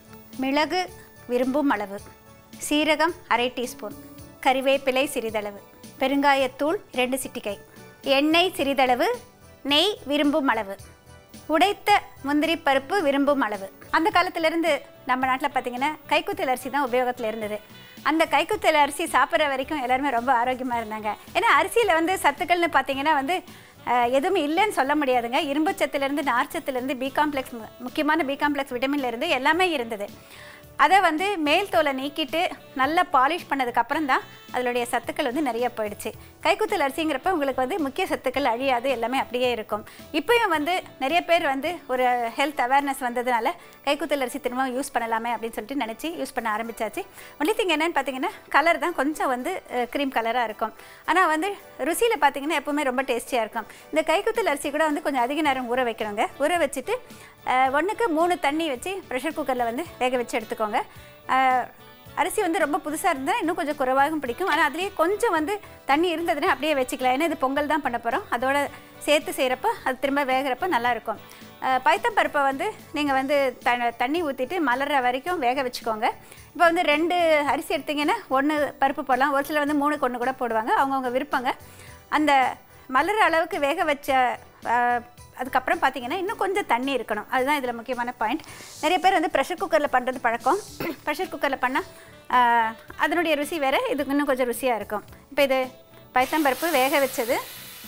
மிளகு விரும்பும் அளவு சீரகம் அரை டீஸ்பூன் கறிவேப்பிலை சிறிதளவு பெருங்காயத்தூள் ரெண்டு சிட்டிகை எண்ணெய் சிறிதளவு நெய் விரும்பும் அளவு உடைத்த முந்திரி பருப்பு விரும்பும் அளவு அந்த காலத்திலிருந்து நம்ம நாட்டில் பார்த்தீங்கன்னா கைக்குத்தல் அரிசி தான் உபயோகத்தில் இருந்தது அந்த கைக்குத்தல் அரிசி சாப்பிட்ற வரைக்கும் எல்லாருமே ரொம்ப ஆரோக்கியமாக இருந்தாங்க ஏன்னா அரிசியில் வந்து சத்துக்கள்னு பார்த்தீங்கன்னா வந்து அஹ், எதுவுமே இல்லைன்னு சொல்ல முடியாதுங்க இரும்பு சத்துலேருந்து நார்ச்சத்துலேருந்து பி காம்ப்ளெக்ஸ் முக்கியமான பி காம்ப்ளெக்ஸ் விட்டமின்ல இருந்து எல்லாமே இருந்தது அதை வந்து மேல் தோலை நீக்கிட்டு நல்லா பாலிஷ் பண்ணதுக்கு அப்புறம் தான் அதனுடைய சத்துக்கள் வந்து நிறைய போயிடுச்சு கைக்குத்தல் அரிசிங்கிறப்ப உங்களுக்கு வந்து முக்கிய சத்துக்கள் அழியாது எல்லாமே அப்படியே இருக்கும் இப்பயும் வந்து நிறைய பேர் வந்து ஒரு ஹெல்த் அவேர்னஸ் வந்ததுனால கைக்குத்தல் அரிசி திரும்ப யூஸ் பண்ணலாமே அப்படின்னு சொல்லிட்டு நினச்சி யூஸ் பண்ண ஆரம்பிச்சாச்சு ஒன்லி திங் என்னன்னு பார்த்தீங்கன்னா கலர் தான் கொஞ்சம் வந்து க்ரீம் கலராக இருக்கும் ஆனால் வந்து ருசியில் பார்த்தீங்கன்னா எப்பவுமே ரொம்ப டேஸ்டியாக இருக்கும் இந்த கைக்குத்தல் அரிசி கூட வந்து கொஞ்சம் அதிக நேரம் ஊற வைக்கணுங்க ஊற வச்சுட்டு ஒன்றுக்கு மூணு தண்ணி வச்சு ப்ரெஷர் குக்கரில் வந்து வேக வச்சு எடுத்துக்கோங்க அஹ், அரிசி வந்து ரொம்ப புதுசாக இருந்தால் இன்னும் கொஞ்சம் குறைவாகவும் பிடிக்கும் ஆனால் அதுலேயே கொஞ்சம் வந்து தண்ணி இருந்ததுன்னா அப்படியே வச்சுக்கலாம் ஏன்னா இது பொங்கல் தான் பண்ண போகிறோம் அதோட சேர்த்து செய்கிறப்ப அது திரும்ப வேகிறப்ப நல்லாயிருக்கும் பைத்தம் பருப்பை வந்து நீங்கள் வந்து த தண்ணி ஊற்றிட்டு மலர்ற வரைக்கும் வேக வச்சுக்கோங்க இப்போ வந்து ரெண்டு அரிசி எடுத்தீங்கன்னா ஒன்று பருப்பு போடலாம் ஒரு சிலர் வந்து மூணுக்கு ஒன்று கூட போடுவாங்க அவங்கவுங்க விருப்பங்க அந்த மலர் அளவுக்கு வேக வச்ச அஹ், அதுக்கப்புறம் பார்த்தீங்கன்னா இன்னும் கொஞ்சம் தண்ணி இருக்கணும் அதுதான் இதில் முக்கியமான பாயிண்ட் நிறைய பேர் வந்து ப்ரெஷர் குக்கரில் பண்ணுறது பழக்கம் ப்ரெஷர் குக்கரில் பண்ணால் ஆஹ், அதனுடைய ருசி வேறு இதுக்கு இன்னும் கொஞ்சம் ருசியாக இருக்கும் இப்போ இது பைத்தம்பருப்பு வேக வச்சது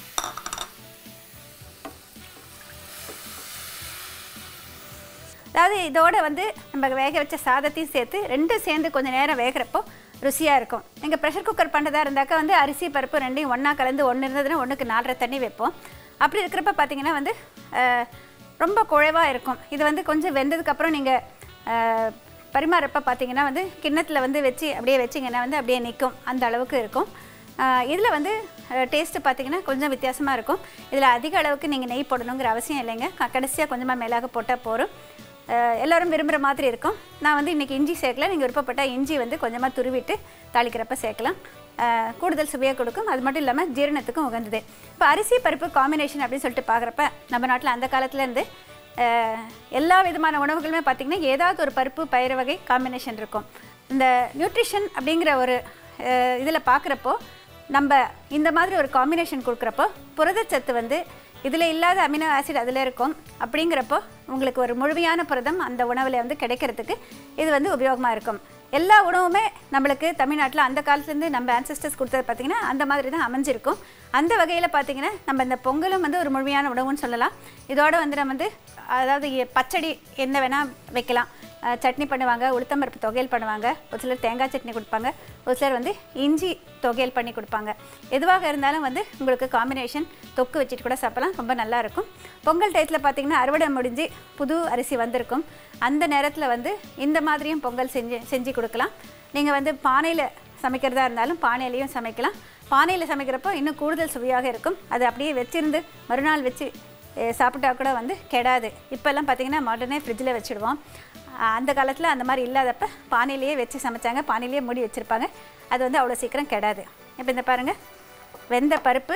அதாவது இதோட வந்து நம்ம வேக வச்ச சாதத்தையும் சேர்த்து ரெண்டும் சேர்ந்து கொஞ்சம் நேரம் வேகிறப்போ ருசியாக இருக்கும் நீங்கள் ப்ரெஷர் குக்கர் பண்ணுறதா இருந்தாக்கா வந்து அரிசி பருப்பு ரெண்டையும் ஒன்றா கலந்து ஒன்று இருந்ததுன்னா ஒன்றுக்கு நாலரை தண்ணி வைப்போம் அப்படி இருக்கிறப்ப பார்த்தீங்கன்னா வந்து ஆஹ், ரொம்ப குழைவாக இருக்கும் இது வந்து கொஞ்சம் வெந்ததுக்கப்புறம் நீங்கள் பரிமாறப்ப பார்த்தீங்கன்னா வந்து கிண்ணத்தில் வந்து வச்சு அப்படியே வச்சிங்கன்னா வந்து அப்படியே நிற்கும் அந்த அளவுக்கு இருக்கும் இதில் வந்து டேஸ்ட்டு பார்த்தீங்கன்னா கொஞ்சம் வித்தியாசமாக இருக்கும் இதில் அதிக அளவுக்கு நீங்கள் நெய் போடணுங்கிற அவசியம் இல்லைங்க கடைசியாக கொஞ்சமாக மேலாக போட்டால் போதும் அஹ் எல்லாரும் விரும்புகிற மாதிரி இருக்கும் நான் வந்து இன்றைக்கி இஞ்சி சேர்க்கல நீங்கள் விருப்பப்பட்டால் இஞ்சி வந்து கொஞ்சமாக துருவிட்டு தாளிக்கிறப்ப சேர்க்கலாம் அஹ் கூடுதல் சுவையாக கொடுக்கும் அது மட்டும் இல்லாமல் ஜீரணத்துக்கும் உகந்தது இப்போ அரிசி பருப்பு காம்பினேஷன் அப்படின்னு சொல்லிட்டு பார்க்குறப்ப நம்ம நாட்டில் அந்த காலத்துலேருந்து எல்லா விதமான உணவுகளுமே பார்த்திங்கன்னா ஏதாவது ஒரு பருப்பு பயிறு வகை காம்பினேஷன் இருக்கும் இந்த நியூட்ரிஷன் அப்படிங்கிற ஒரு இதில் பார்க்குறப்போ நம்ம இந்த மாதிரி ஒரு காம்பினேஷன் கொடுக்குறப்போ புரதச்சத்து வந்து இதில் இல்லாத அமினோ ஆசிட் அதில் இருக்கும் அப்படிங்கிறப்போ உங்களுக்கு ஒரு முழுமையான புரதம் அந்த உணவில் வந்து கிடைக்கிறதுக்கு இது வந்து உபயோகமாக இருக்கும் எல்லா உணவுமே நம்மளுக்கு தமிழ்நாட்டில் அந்த காலத்துலேருந்து நம்ம ஆன்சஸ்டர்ஸ் கொடுத்தது பார்த்திங்கன்னா அந்த மாதிரி தான் அமைஞ்சிருக்கும் அந்த வகையில் பார்த்திங்கன்னா நம்ம இந்த பொங்கலும் வந்து ஒரு முழுமையான உணவுன்னு சொல்லலாம் இதோட வந்து நம்ம வந்து அதாவது எ- பச்சடி என்ன வேணால் வைக்கலாம் அஹ் சட்னி பண்ணுவாங்க உளுத்தம்பருப்பு தொகையல் பண்ணுவாங்க ஒரு சிலர் தேங்காய் சட்னி கொடுப்பாங்க ஒரு சிலர் வந்து இஞ்சி தொகையல் பண்ணி கொடுப்பாங்க எதுவாக இருந்தாலும் வந்து உங்களுக்கு காம்பினேஷன் தொக்கு வச்சுட்டு கூட சாப்பிடலாம் ரொம்ப நல்லா இருக்கும் பொங்கல் டயத்தில் பார்த்தீங்கன்னா அறுவடை முடிஞ்சு புது அரிசி வந்திருக்கும் அந்த நேரத்தில் வந்து இந்த மாதிரியும் பொங்கல் செஞ்சு செஞ்சு கொடுக்கலாம் நீங்கள் வந்து பானையில் சமைக்கிறதா இருந்தாலும் பானையிலையும் சமைக்கலாம் பானையில் சமைக்கிறப்போ இன்னும் கூடுதல் சுவையாக இருக்கும் அது அப்படியே வச்சிருந்து மறுநாள் வச்சு அஹ் சாப்பிட்டா கூட வந்து கெடாது இப்போல்லாம் பார்த்தீங்கன்னா மாடர்னே ஃப்ரிட்ஜில் வச்சுடுவோம் அஹ் அந்த காலத்தில் அந்த மாதிரி இல்லாதப்ப பானையிலேயே வச்சு சமைச்சாங்க பானையிலேயே மூடி வச்சுருப்பாங்க அது வந்து அவ்வளோ சீக்கிரம் கெடாது இப்போ இந்த பாருங்கள் வெந்த பருப்பு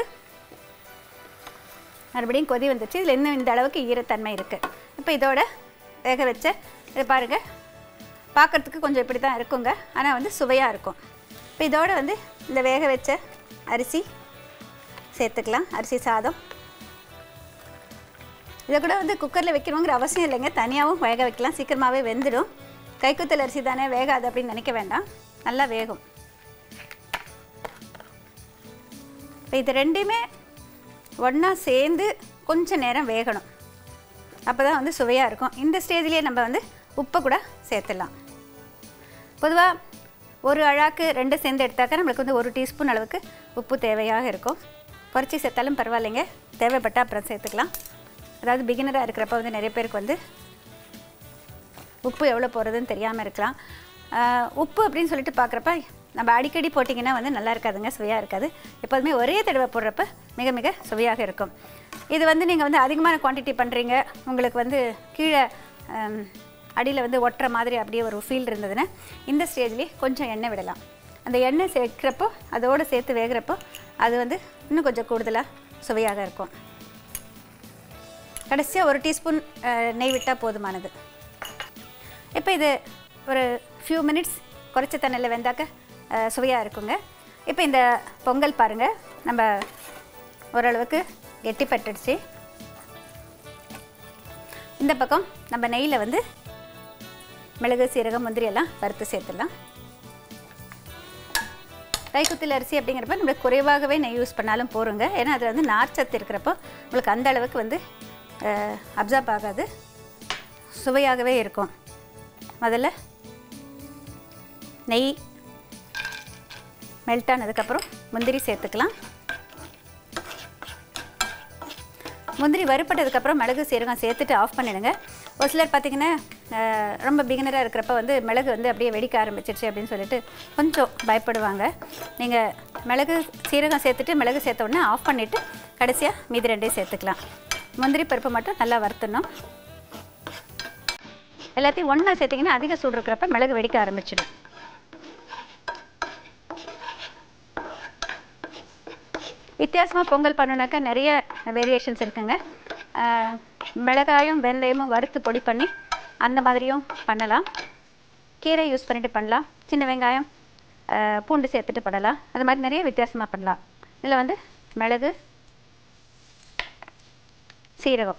மறுபடியும் கொதி வந்துச்சு இதில் இன்னும் இந்த அளவுக்கு ஈரத்தன்மை இருக்குது இப்போ இதோட வேக வச்ச இதை பாருங்கள் பார்க்குறதுக்கு கொஞ்சம் இப்படி தான் இருக்குங்க ஆனால் வந்து சுவையாக இருக்கும் இப்போ இதோட வந்து இந்த வேக வச்ச அரிசி சேர்த்துக்கலாம் அரிசி சாதம் இதை கூட வந்து குக்கரில் வைக்கணுங்கிற அவசியம் இல்லைங்க தனியாகவும் வேக வைக்கலாம் சீக்கிரமாகவே வெந்துடும் கைக்குத்தல் அரிசி தானே வேகாது அப்படின்னு நினைக்க வேண்டாம் நல்லா வேகும் இப்போ இது ரெண்டையுமே ஒன்றா சேர்ந்து கொஞ்ச நேரம் வேகணும் அப்போ தான் வந்து சுவையாக இருக்கும் இந்த ஸ்டேஜ்லேயே நம்ம வந்து உப்பை கூட சேர்த்துடலாம் பொதுவாக ஒரு அழாக்கு ரெண்டு சேர்ந்து எடுத்தாக்கா நம்மளுக்கு வந்து ஒரு டீஸ்பூன் அளவுக்கு உப்பு தேவையாக இருக்கும் குறைச்சி சேர்த்தாலும் பரவாயில்லைங்க தேவைப்பட்டால் அப்புறம் சேர்த்துக்கலாம் அதாவது பிகினராக இருக்கிறப்ப வந்து நிறைய பேருக்கு வந்து உப்பு எவ்வளோ போகிறதுன்னு தெரியாமல் இருக்கலாம் ஆஹ் உப்பு அப்படின்னு சொல்லிட்டு பார்க்குறப்ப நம்ம அடிக்கடி போட்டிங்கன்னா வந்து நல்லா இருக்காதுங்க சுவையாக இருக்காது எப்போதுமே ஒரே தடவை போடுறப்ப மிக மிக சுவையாக இருக்கும் இது வந்து நீங்கள் வந்து அதிகமான குவான்டிட்டி பண்ணுறீங்க உங்களுக்கு வந்து கீழே அடியில் வந்து ஒட்டுற மாதிரி அப்படியே ஒரு ஃபீல் இருந்ததுன்னா இந்த ஸ்டேஜ்லேயே கொஞ்சம் எண்ணெய் விடலாம் அந்த எண்ணெய் சேர்க்குறப்போ அதோடு சேர்த்து வேகிறப்போ அது வந்து இன்னும் கொஞ்சம் கூடுதலாக சுவையாக இருக்கும் கடைசியாக ஒரு டீஸ்பூன் நெய் விட்டால் போதுமானது இப்போ இது ஒரு ஃபியூ மினிட்ஸ் குறைச்ச தண்ணியில் வெந்தாக்க சுவையாக இருக்குங்க இப்போ இந்த பொங்கல் பாருங்கள் நம்ம ஓரளவுக்கு கெட்டிப்பட்டுடுச்சு இந்த பக்கம் நம்ம நெய்யில் வந்து மிளகு சீரகம் முந்திரி எல்லாம் வறுத்து சேர்த்துடலாம் கைக்குத்தில் அரிசி அப்படிங்கிறப்ப நம்மளுக்கு குறைவாகவே நெய் யூஸ் பண்ணாலும் போருங்க ஏன்னா அதில் வந்து நார்ச்சத்து இருக்கிறப்போ உங்களுக்கு அந்த அளவுக்கு வந்து அப்சார்ப் ஆகாது சுவையாகவே இருக்கும் முதல்ல நெய் மெல்ட் ஆனதுக்கப்புறம் முந்திரி சேர்த்துக்கலாம் முந்திரி வறுப்பட்டதுக்கப்புறம் மிளகு சீரகம் சேர்த்துட்டு ஆஃப் பண்ணிடுங்க ஒரு சிலர் பார்த்தீங்கன்னா அஹ், ரொம்ப பிகினராக இருக்கிறப்ப வந்து மிளகு வந்து அப்படியே வெடிக்க ஆரம்பிச்சிருச்சு அப்படின்னு சொல்லிட்டு கொஞ்சம் பயப்படுவாங்க நீங்கள் மிளகு சீரகம் சேர்த்துட்டு மிளகு சேர்த்த உடனே ஆஃப் பண்ணிவிட்டு கடைசியாக மீதி ரெண்டையும் சேர்த்துக்கலாம் முந்திரி பருப்பு மட்டும் நல்லா வறுத்துடணும் எல்லாத்தையும் ஒன்றா சேர்த்திங்கன்னா அதிக சூடு இருக்கிறப்ப மிளகு வெடிக்க ஆரம்பிச்சிடும் வித்தியாசமாக பொங்கல் பண்ணணுனாக்கா நிறைய வேரியேஷன்ஸ் இருக்குங்க ஆஹ் மிளகாயும் வெந்தயமும் வறுத்து பொடி பண்ணி அந்த மாதிரியும் பண்ணலாம் கீரை யூஸ் பண்ணிட்டு பண்ணலாம் சின்ன வெங்காயம் ஆஹ் பூண்டு சேர்த்துட்டு பண்ணலாம் அது மாதிரி நிறைய வித்தியாசமாக பண்ணலாம் இதில் வந்து மிளகு சீரகம்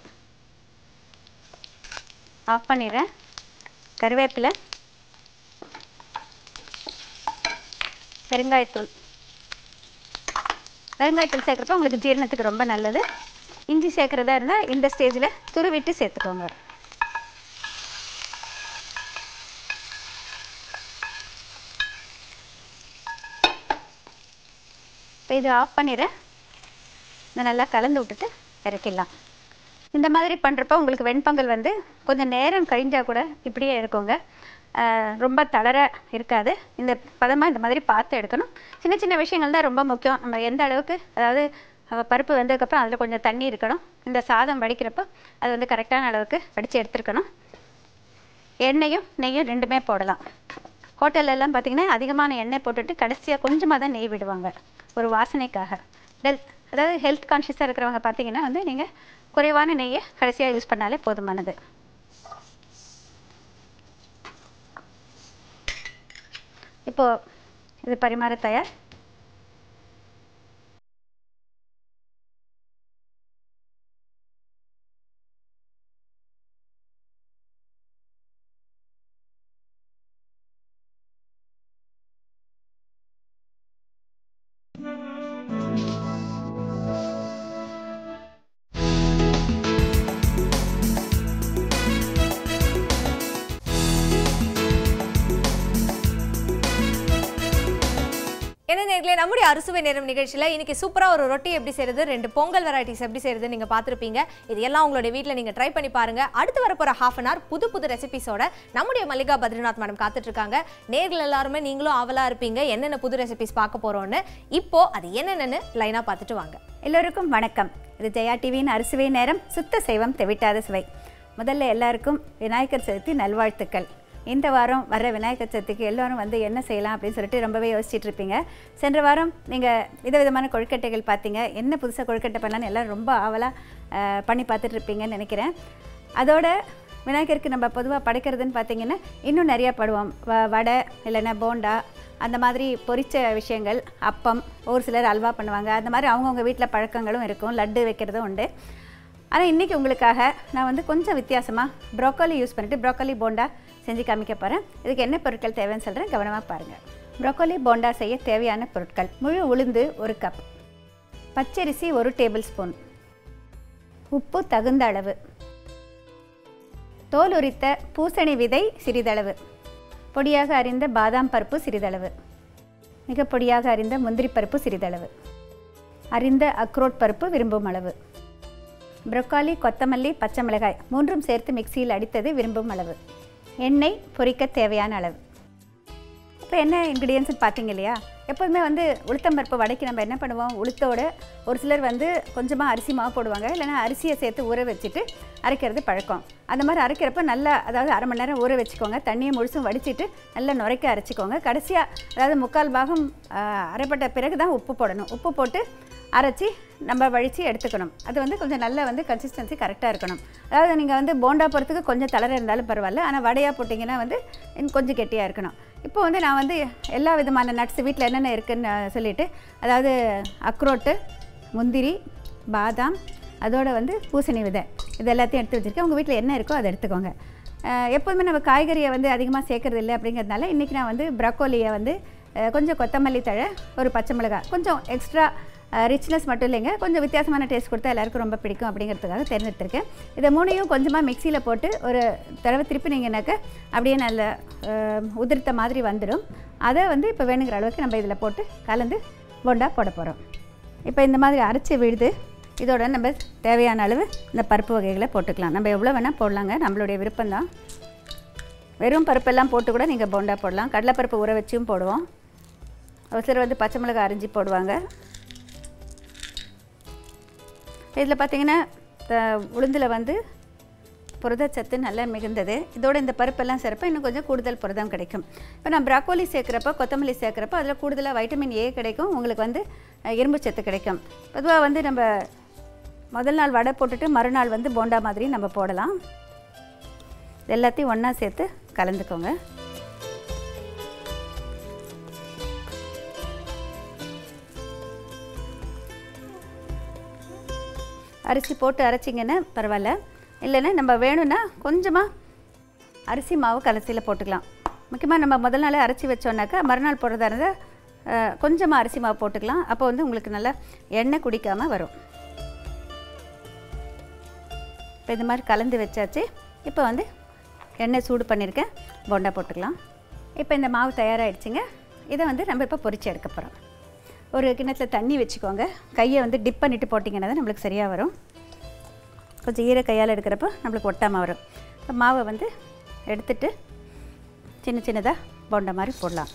ஆஃப் பண்ணிடுறேன் கருவேப்பிலை பெருங்காயத்தூள் பெருங்காயத்தூள் சேர்க்குறப்ப உங்களுக்கு ஜீரணத்துக்கு ரொம்ப நல்லது இஞ்சி சேர்க்குறதா இருந்தால் இந்த ஸ்டேஜில் துருவிட்டு சேர்த்துக்கோங்க இப்போ இது ஆஃப் பண்ணிடுறேன் இதை நல்லா கலந்து விட்டுட்டு இறக்கிடலாம் இந்த மாதிரி பண்ணுறப்ப உங்களுக்கு வெண்பொங்கல் வந்து கொஞ்சம் நேரம் கழிஞ்சால் கூட இப்படியே இருக்குங்க ஆஹ் ரொம்ப தளர இருக்காது இந்த பதமாக இந்த மாதிரி பார்த்து எடுக்கணும் சின்ன சின்ன விஷயங்கள் தான் ரொம்ப முக்கியம் நம்ம எந்த அளவுக்கு அதாவது அஹ் பருப்பு வெந்ததுக்கப்புறம் அதில் கொஞ்சம் தண்ணி இருக்கணும் இந்த சாதம் வடிக்கிறப்போ அது வந்து கரெக்டான அளவுக்கு வடித்து எடுத்துருக்கணும் எண்ணெயும் நெய்யும் ரெண்டுமே போடலாம் ஹோட்டல்ல எல்லாம் பார்த்தீங்கன்னா அதிகமான எண்ணெய் போட்டுட்டு கடைசியாக கொஞ்சமாக தான் நெய் விடுவாங்க ஒரு வாசனைக்காக ஹெல்த் அதாவது ஹெல்த் கான்ஷியஸாக இருக்கிறவங்க பார்த்தீங்கன்னா வந்து நீங்கள் குறைவான நெய்யை கடைசியாக யூஸ் பண்ணாலே போதுமானது இப்போ இது பரிமாற தயார் என்ன நேர்களே நம்முடைய அறுசுவை நேரம் நிகழ்ச்சியில் இன்னைக்கு சூப்பராக ஒரு ரொட்டி எப்படி செய்யறது ரெண்டு பொங்கல் வெரைட்டிஸ் எப்படி செய்யறது நீங்கள் பார்த்துருப்பீங்க இது எல்லாம் உங்களுடைய வீட்டில் நீங்கள் ட்ரை பண்ணி பாருங்க அடுத்து வரப்போகிற ஹாஃப் அன் ஹவர் புது புது ரெசிபிஸோட நம்முடைய மல்லிகா பத்ரிநாத் மேடம் காத்துட்டு இருக்காங்க நேர்கள் எல்லாருமே நீங்களும் ஆவலாக இருப்பீங்க என்னென்ன புது ரெசிபிஸ் பார்க்க போறோம்னு இப்போ அது என்னென்னு லைனாக பார்த்துட்டு வாங்க எல்லோருக்கும் வணக்கம் இது ஜெயா டிவியின் அரிசுவை நேரம் சுத்த சைவம் தெவிட்டாத சுவை முதல்ல எல்லாருக்கும் விநாயகர் சதுர்த்தி நல்வாழ்த்துக்கள் இந்த வாரம் வர விநாயகர் சதுர்த்திக்கு எல்லாரும் வந்து என்ன செய்யலாம் அப்படின்னு சொல்லிட்டு ரொம்பவே யோசிச்சுட்டு இருப்பீங்க சென்ற வாரம் நீங்கள் விதவிதமான கொழுக்கட்டைகள் பார்த்தீங்க என்ன புதுசாக கொழுக்கட்டை பண்ணலான்னு எல்லாரும் ரொம்ப ஆவலாக பண்ணி பார்த்துட்டு இருப்பீங்கன்னு நினைக்கிறேன் அதோட விநாயகருக்கு நம்ம பொதுவாக படைக்கிறதுன்னு பார்த்தீங்கன்னா இன்னும் நிறையா படுவோம் வ வடை இல்லைன்னா போண்டா அந்த மாதிரி பொரிச்ச விஷயங்கள் அப்பம் ஒரு சிலர் அல்வா பண்ணுவாங்க அந்த மாதிரி அவங்கவுங்க வீட்டில் பழக்கங்களும் இருக்கும் லட்டு வைக்கிறதும் உண்டு ஆனால் இன்றைக்கி உங்களுக்காக நான் வந்து கொஞ்சம் வித்தியாசமாக ப்ரோக்கோலி யூஸ் பண்ணிட்டு ப்ரோக்கோலி போண்டா செஞ்சு காமிக்க போகிறேன் இதுக்கு என்ன பொருட்கள் தேவைன்னு சொல்கிறேன் கவனமாக பாருங்கள் ப்ரோக்கோலி போண்டா செய்ய தேவையான பொருட்கள் முழு உளுந்து ஒரு கப் பச்சரிசி ஒரு டேபிள் ஸ்பூன் உப்பு தகுந்த அளவு தோல் உரித்த பூசணி விதை சிறிதளவு பொடியாக அரிந்த பாதாம் பருப்பு சிறிதளவு மிக பொடியாக அரிந்த முந்திரி பருப்பு சிறிதளவு அரிந்த அக்ரோட் பருப்பு விரும்பும் அளவு ப்ரொக்காலி கொத்தமல்லி பச்சை மிளகாய் மூன்றும் சேர்த்து மிக்சியில் அடித்தது விரும்பும் அளவு எண்ணெய் பொரிக்க தேவையான அளவு இப்போ என்ன இன்க்ரீடியன்ஸ் பார்த்தீங்க இல்லையா எப்போதுமே வந்து உளுத்தம்பருப்பு வடைக்கு நம்ம என்ன பண்ணுவோம் உளுத்தோட ஒரு சிலர் வந்து கொஞ்சமாக அரிசி மாவு போடுவாங்க இல்லைன்னா அரிசியை சேர்த்து ஊற வச்சுட்டு அரைக்கிறது பழக்கம் அந்த மாதிரி அரைக்கிறப்ப நல்லா அதாவது அரை மணி நேரம் ஊற வச்சுக்கோங்க தண்ணியை முழுசும் வடிச்சிட்டு நல்லா நுரைக்க அரைச்சிக்கோங்க கடைசியாக அதாவது முக்கால் பாகம் ஆ, அரைப்பட்ட பிறகு தான் உப்பு போடணும் உப்பு போட்டு அரைச்சி நம்ம வழித்து எடுத்துக்கணும் அது வந்து கொஞ்சம் நல்ல வந்து கன்சிஸ்டன்சி கரெக்டாக இருக்கணும் அதாவது நீங்கள் வந்து போண்டா போகிறதுக்கு கொஞ்சம் தளர இருந்தாலும் பரவாயில்ல ஆனால் வடையாக போட்டிங்கன்னா வந்து இன்னும் கொஞ்சம் கெட்டியாக இருக்கணும் இப்போ வந்து நான் வந்து எல்லா விதமான நட்ஸ் வீட்டில் என்னென்ன இருக்குன்னு சொல்லிட்டு அதாவது அக்ரோட்டு முந்திரி பாதாம் அதோட வந்து பூசணி விதை இது எல்லாத்தையும் எடுத்து வச்சுருக்கேன் உங்கள் வீட்டில் என்ன இருக்கோ அதை எடுத்துக்கோங்க அஹ் எப்போதுமே நம்ம காய்கறியை வந்து அதிகமாக சேர்க்கறது இல்லை அப்படிங்கிறதுனால இன்றைக்கி நான் வந்து ப்ரக்கோலியை வந்து அஹ் கொஞ்சம் கொத்தமல்லி தழை ஒரு பச்சை மிளகாய் கொஞ்சம் எக்ஸ்ட்ரா ரிச்னஸ் மட்டும் இல்லைங்க கொஞ்சம் வித்தியாசமான டேஸ்ட் கொடுத்தா எல்லாருக்கும் ரொம்ப பிடிக்கும் அப்படிங்கிறதுக்காக தேர்ந்தெடுத்திருக்கேன் இதை மூணையும் கொஞ்சமாக மிக்சியில் போட்டு ஒரு தடவை திருப்பினீங்கன்னாக்க அப்படியே நல்ல அஹ், உதிர்த்த மாதிரி வந்துடும் அதை வந்து இப்போ வேணுங்கிற அளவுக்கு நம்ம இதில் போட்டு கலந்து போண்டா போட போகிறோம் இப்போ இந்த மாதிரி அரைச்சி விழுது இதோட நம்ம தேவையான அளவு இந்த பருப்பு வகைகளை போட்டுக்கலாம் நம்ம எவ்வளோ வேணால் போடலாங்க நம்மளுடைய விருப்பம்தான் வெறும் பருப்பெல்லாம் போட்டு கூட நீங்கள் போண்டா போடலாம் கடலைப்பருப்பு ஊற வச்சும் போடுவோம் ஒரு சிலர் வந்து பச்சை மிளகாய் அரிஞ்சு போடுவாங்க இதில் பார்த்தீங்கன்னா த- உளுந்தில் வந்து புரதச்சத்து நல்லா மிகுந்தது இதோட இந்த பருப்பெல்லாம் சேர்ப்ப இன்னும் கொஞ்சம் கூடுதல் புரதம் கிடைக்கும் இப்போ நான் ப்ராக்கோலி சேர்க்குறப்ப கொத்தமல்லி சேர்க்குறப்ப அதில் கூடுதலாக வைட்டமின் ஏ கிடைக்கும் உங்களுக்கு வந்து அஹ், இரும்பு சத்து கிடைக்கும் பொதுவாக வந்து நம்ம முதல் நாள் வடை போட்டுட்டு மறுநாள் வந்து போண்டா மாதிரி நம்ம போடலாம் இது எல்லாத்தையும் ஒன்றா சேர்த்து கலந்துக்கோங்க அரிசி போட்டு அரைச்சிங்கன்னா பரவாயில்ல இல்லைன்னா நம்ம வேணும்னா கொஞ்சமாக அரிசி மாவு கலசியில் போட்டுக்கலாம் முக்கியமாக நம்ம முதல் நாளே அரைச்சி வச்சோன்னாக்கா மறுநாள் போடுறதா இருந்தால் கொஞ்சமாக அரிசி மாவு போட்டுக்கலாம் அப்போ வந்து உங்களுக்கு நல்லா எண்ணெய் குடிக்காமல் வரும் இப்போ இந்த மாதிரி கலந்து வச்சாச்சு இப்போ வந்து எண்ணெய் சூடு பண்ணியிருக்கேன் போண்டா போட்டுக்கலாம் இப்போ இந்த மாவு தயாராகிடுச்சுங்க இதை வந்து நம்ம இப்போ பொரிச்சு எடுக்க போகிறோம் ஒரு கிண்ணத்தில் தண்ணி வச்சுக்கோங்க கையை வந்து டிப் பண்ணிட்டு போட்டிங்கன்னா தான் நம்மளுக்கு சரியாக வரும் கொஞ்சம் ஈர கையால் எடுக்கிறப்போ நம்மளுக்கு ஒட்டாமல் வரும் இப்போ மாவை வந்து எடுத்துட்டு சின்ன சின்னதாக போண்டா மாதிரி போடலாம்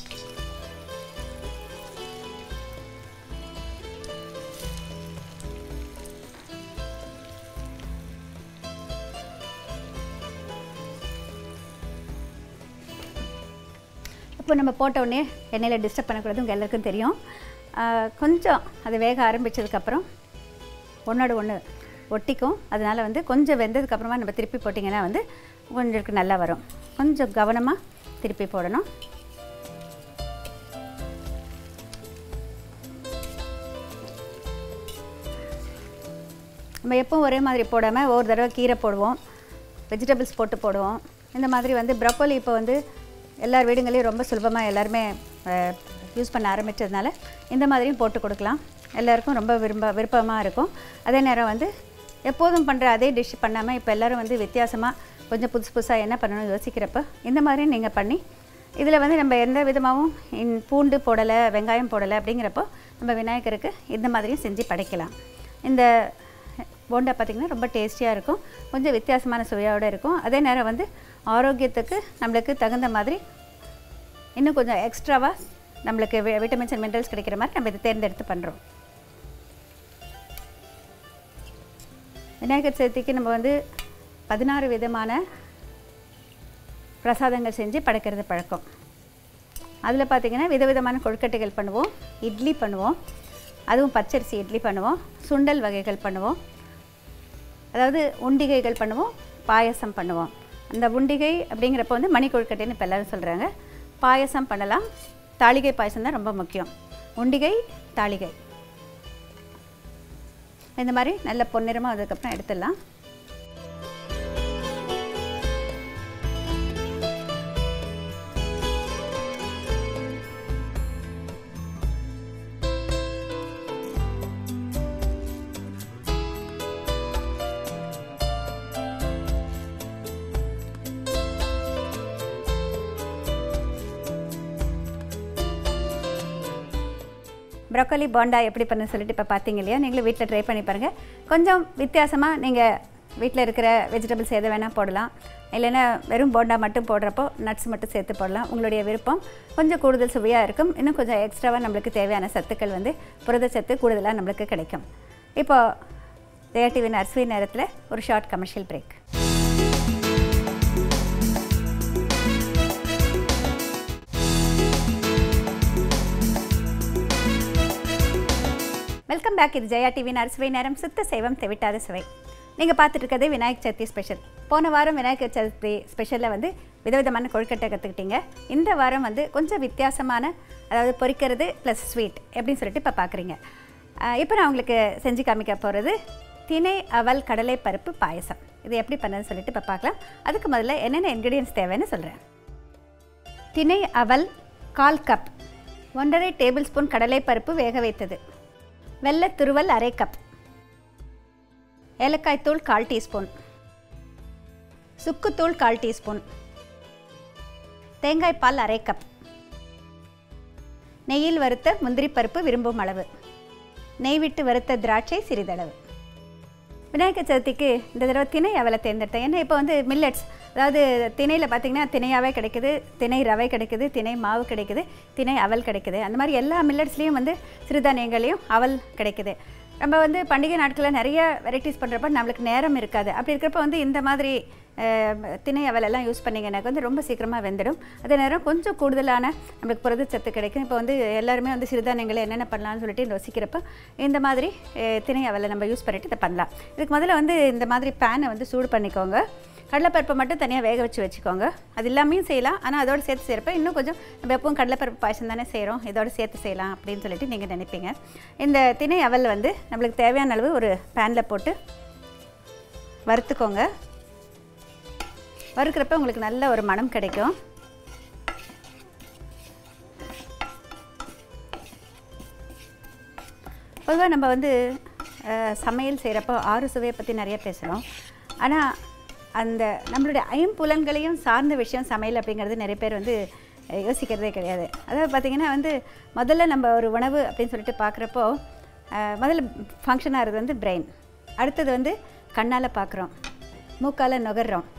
இப்போ நம்ம போட்ட உடனே எண்ணெயில் டிஸ்டர்ப் பண்ணக்கூடாது உங்கள் எல்லாருக்கும் தெரியும் ஆஹ் கொஞ்சம் அது வேக ஆரம்பித்ததுக்கப்புறம் ஒன்றோட ஒன்று ஒட்டிக்கும் அதனால் வந்து கொஞ்சம் வெந்ததுக்கப்புறமா நம்ம திருப்பி போட்டிங்கன்னா வந்து கொஞ்சம் நல்லா வரும் கொஞ்சம் கவனமாக திருப்பி போடணும் நம்ம எப்பவும் ஒரே மாதிரி போடாமல் ஒரு தடவை கீரை போடுவோம் வெஜிடபிள்ஸ் போட்டு போடுவோம் இந்த மாதிரி வந்து ப்ரொக்கோலி இப்போ வந்து எல்லார் வீடுங்களையும் ரொம்ப சுலபமாக எல்லாருமே யூஸ் பண்ண ஆரம்பித்ததுனால இந்த மாதிரியும் போட்டு கொடுக்கலாம் எல்லாருக்கும் ரொம்ப விரும்ப விருப்பமாக இருக்கும் அதே நேரம் வந்து எப்போதும் பண்ணுற அதே டிஷ் பண்ணாமல் இப்போ எல்லோரும் வந்து வித்தியாசமாக கொஞ்சம் புதுசு புதுசாக என்ன பண்ணணும் யோசிக்கிறப்ப இந்த மாதிரி நீங்கள் பண்ணி இதில் வந்து நம்ம எந்த விதமாகவும் இன் பூண்டு போடலை வெங்காயம் போடலை அப்படிங்கிறப்போ நம்ம விநாயகருக்கு இந்த மாதிரியும் செஞ்சு படைக்கலாம் இந்த போண்டா பார்த்திங்கன்னா ரொம்ப டேஸ்டியாக இருக்கும் கொஞ்சம் வித்தியாசமான சுவையோடு இருக்கும் அதே நேரம் வந்து ஆரோக்கியத்துக்கு நம்மளுக்கு தகுந்த மாதிரி இன்னும் கொஞ்சம் எக்ஸ்ட்ராவாக நம்மளுக்கு வி- விட்டமின்ஸ் அண்ட் மினரல்ஸ் கிடைக்கிற மாதிரி நம்ம இதை தேர்ந்தெடுத்து பண்ணுறோம் விநாயகர் சதுர்த்திக்கு நம்ம வந்து பதினாறு விதமான பிரசாதங்கள் செஞ்சு படைக்கிறது பழக்கம் அதில் பார்த்திங்கன்னா விதவிதமான கொழுக்கட்டைகள் பண்ணுவோம் இட்லி பண்ணுவோம் அதுவும் பச்சரிசி இட்லி பண்ணுவோம் சுண்டல் வகைகள் பண்ணுவோம் அதாவது உண்டிகைகள் பண்ணுவோம் பாயசம் பண்ணுவோம் அந்த உண்டிகை அப்படிங்கிறப்ப வந்து மணி கொழுக்கட்டைன்னு இப்போ எல்லாரும் சொல்கிறாங்க பாயசம் பண்ணலாம் தாளிகை பாயசம் தான் ரொம்ப முக்கியம் உண்டிகை தாளிகை இந்த மாதிரி நல்ல பொன்னிறமாக அதுக்கப்புறம் எடுத்துடலாம் ப்ரோக்கோலி போண்டா எப்படி பண்ண சொல்லிட்டு இப்போ பார்த்தீங்க இல்லையா நீங்களும் வீட்டில் ட்ரை பண்ணி பாருங்கள் கொஞ்சம் வித்தியாசமாக நீங்கள் வீட்டில் இருக்கிற வெஜிடபிள்ஸ் எதை வேணால் போடலாம் இல்லைன்னா வெறும் போண்டா மட்டும் போடுறப்போ நட்ஸ் மட்டும் சேர்த்து போடலாம் உங்களுடைய விருப்பம் கொஞ்சம் கூடுதல் சுவையாக இருக்கும் இன்னும் கொஞ்சம் எக்ஸ்ட்ராவாக நம்மளுக்கு தேவையான சத்துக்கள் வந்து புரதச்சத்து கூடுதலாக நம்மளுக்கு கிடைக்கும் இப்போது ஜெயா டிவியின் அரிசி நேரத்தில் ஒரு short commercial break welcome back இது ஜெயா டிவியின் அரிசுவை நேரம் சுத்த சேவம் தெவிட்டாத சுவை நீங்கள் பார்த்துட்டு இருக்கிறது விநாயகர் சதுர்த்தி ஸ்பெஷல் போன வாரம் விநாயகர் சதுர்த்தி ஸ்பெஷலில் வந்து விதவிதமான கொழுக்கட்டை கற்றுக்கிட்டீங்க இந்த வாரம் வந்து கொஞ்சம் வித்தியாசமான அதாவது பொரிக்கிறது ப்ளஸ் ஸ்வீட் எப்படின்னு சொல்லிட்டு இப்போ பார்க்குறீங்க இப்போ நான் உங்களுக்கு செஞ்சு காமிக்க போகிறது திணை அவல் கடலை பருப்பு பாயசம் இது எப்படி பண்ணதுன்னு சொல்லிட்டு இப்போ பார்க்கலாம் அதுக்கு முதல்ல என்னென்ன இன்க்ரீடியன்ஸ் தேவைன்னு சொல்கிறேன் திணை அவல் கால் கப் ஒன்றரை டேபிள் ஸ்பூன் கடலை பருப்பு வேக வைத்தது வெள்ளை துருவல் அரை கப் ஏலக்காய் தூள் கால் டீஸ்பூன் சுக்குத்தூள் கால் டீஸ்பூன் தேங்காய் பால் அரை கப் நெய்யில் வறுத்த முந்திரி பருப்பு விரும்பும் அளவு நெய் விட்டு வறுத்த திராட்சை சிறிதளவு விநாயகர் சதுர்த்திக்கு இந்த தடவை திணை அவலை தேர்ந்தெடுத்தேன் ஏன்னா இப்போ வந்து மில்லட்ஸ் அதாவது திணையில் பார்த்தீங்கன்னா திணையாவே கிடைக்குது திணை ரவை கிடைக்குது திணை மாவு கிடைக்குது திணை அவல் கிடைக்குது அந்த மாதிரி எல்லா மில்லட்ஸ்லேயும் வந்து சிறுதானியங்களையும் அவல் கிடைக்குது நம்ம வந்து பண்டிகை நாட்களில் நிறைய வெரைட்டிஸ் பண்ணுறப்ப நம்மளுக்கு நேரம் இருக்காது அப்படி இருக்கிறப்ப வந்து இந்த மாதிரி அஹ், திணை அவல் எல்லாம் யூஸ் பண்ணிங்கன்னாக்க வந்து ரொம்ப சீக்கிரமாக வெந்துடும் அதே நேரம் கொஞ்சம் கூடுதலான நம்மளுக்கு புரதச்சத்து கிடைக்கும் இப்போ வந்து எல்லாருமே வந்து சிறுதானியங்களை என்னென்ன பண்ணலாம்னு சொல்லிட்டு யோசிக்கிறப்ப இந்த மாதிரி அஹ், திணை அவலை நம்ம யூஸ் பண்ணிட்டு இதை பண்ணலாம் இதுக்கு முதல்ல வந்து இந்த மாதிரி பேனை வந்து சூடு பண்ணிக்கோங்க கடலைப்பருப்பை மட்டும் தனியாக வேக வச்சு வச்சுக்கோங்க அது எல்லாமே செய்யலாம் ஆனால் அதோட சேர்த்து செய்கிறப்ப இன்னும் கொஞ்சம் நம்ம எப்பவும் கடலைப்பருப்பு பாயசம் தானே செய்கிறோம் இதோட சேர்த்து செய்யலாம் அப்படின்னு சொல்லிட்டு நீங்கள் நினைப்பீங்க இந்த திணை அவல் வந்து நம்மளுக்கு தேவையான அளவு ஒரு பேனில் போட்டு வறுத்துக்கோங்க வறுக்கிறப்ப உங்களுக்கு நல்ல ஒரு மணம் கிடைக்கும் பொதுவாக நம்ம வந்து அஹ், சமையல் செய்கிறப்போ ஆறு சுவையை பற்றி நிறைய பேசுகிறோம் ஆனால் அந்த நம்மளுடைய ஐம்புலன்களையும் சார்ந்த விஷயம் சமையல் அப்படிங்கிறது நிறைய பேர் வந்து அஹ், யோசிக்கிறதே கிடையாது அதாவது பார்த்திங்கன்னா வந்து முதல்ல நம்ம ஒரு உணவு அப்படின்னு சொல்லிட்டு பார்க்குறப்போ முதல்ல ஃபங்க்ஷன் ஆகிறது வந்து பிரெயின் அடுத்தது வந்து கண்ணால் பார்க்குறோம் மூக்கால் நுகர்றோம்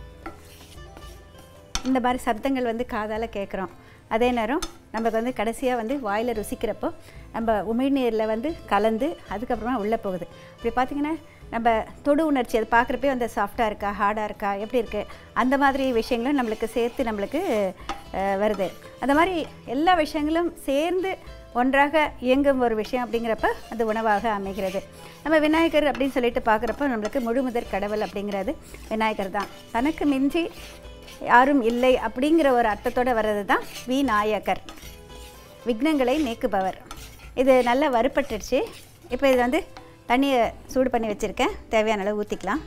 இந்த மாதிரி சத்தங்கள் வந்து காதால் கேட்குறோம் அதே நேரம் நமக்கு வந்து கடைசியாக வந்து வாயில் ருசிக்கிறப்போ நம்ம உமிழ்நீரில் வந்து கலந்து அதுக்கப்புறமா உள்ளே போகுது இப்படி பார்த்திங்கன்னா நம்ம தொடு உணர்ச்சி அது பார்க்குறப்பே வந்து சாஃப்டாக இருக்கா ஹார்டாக இருக்கா எப்படி இருக்குது அந்த மாதிரி விஷயங்களும் நம்மளுக்கு சேர்த்து நம்மளுக்கு அஹ், வருது அந்த மாதிரி எல்லா விஷயங்களும் சேர்ந்து ஒன்றாக இயங்கும் ஒரு விஷயம் அப்படிங்கிறப்ப அது உணவாக அமைகிறது நம்ம விநாயகர் அப்படின்னு சொல்லிட்டு பார்க்குறப்ப நம்மளுக்கு முழுமுதற் கடவுள் அப்படிங்கிறது விநாயகர் தான் தனக்கு மிஞ்சி யாரும் இல்லை அப்படிங்கிற ஒரு அர்த்தத்தோடு வர்றது தான் விநாயகர் விக்னங்களை நீக்குபவர் இது நல்லா வறுபட்டுடுச்சு இப்போ இது வந்து தண்ணியை சூடு பண்ணி வச்சுருக்கேன் தேவையான அளவு ஊற்றிக்கலாம்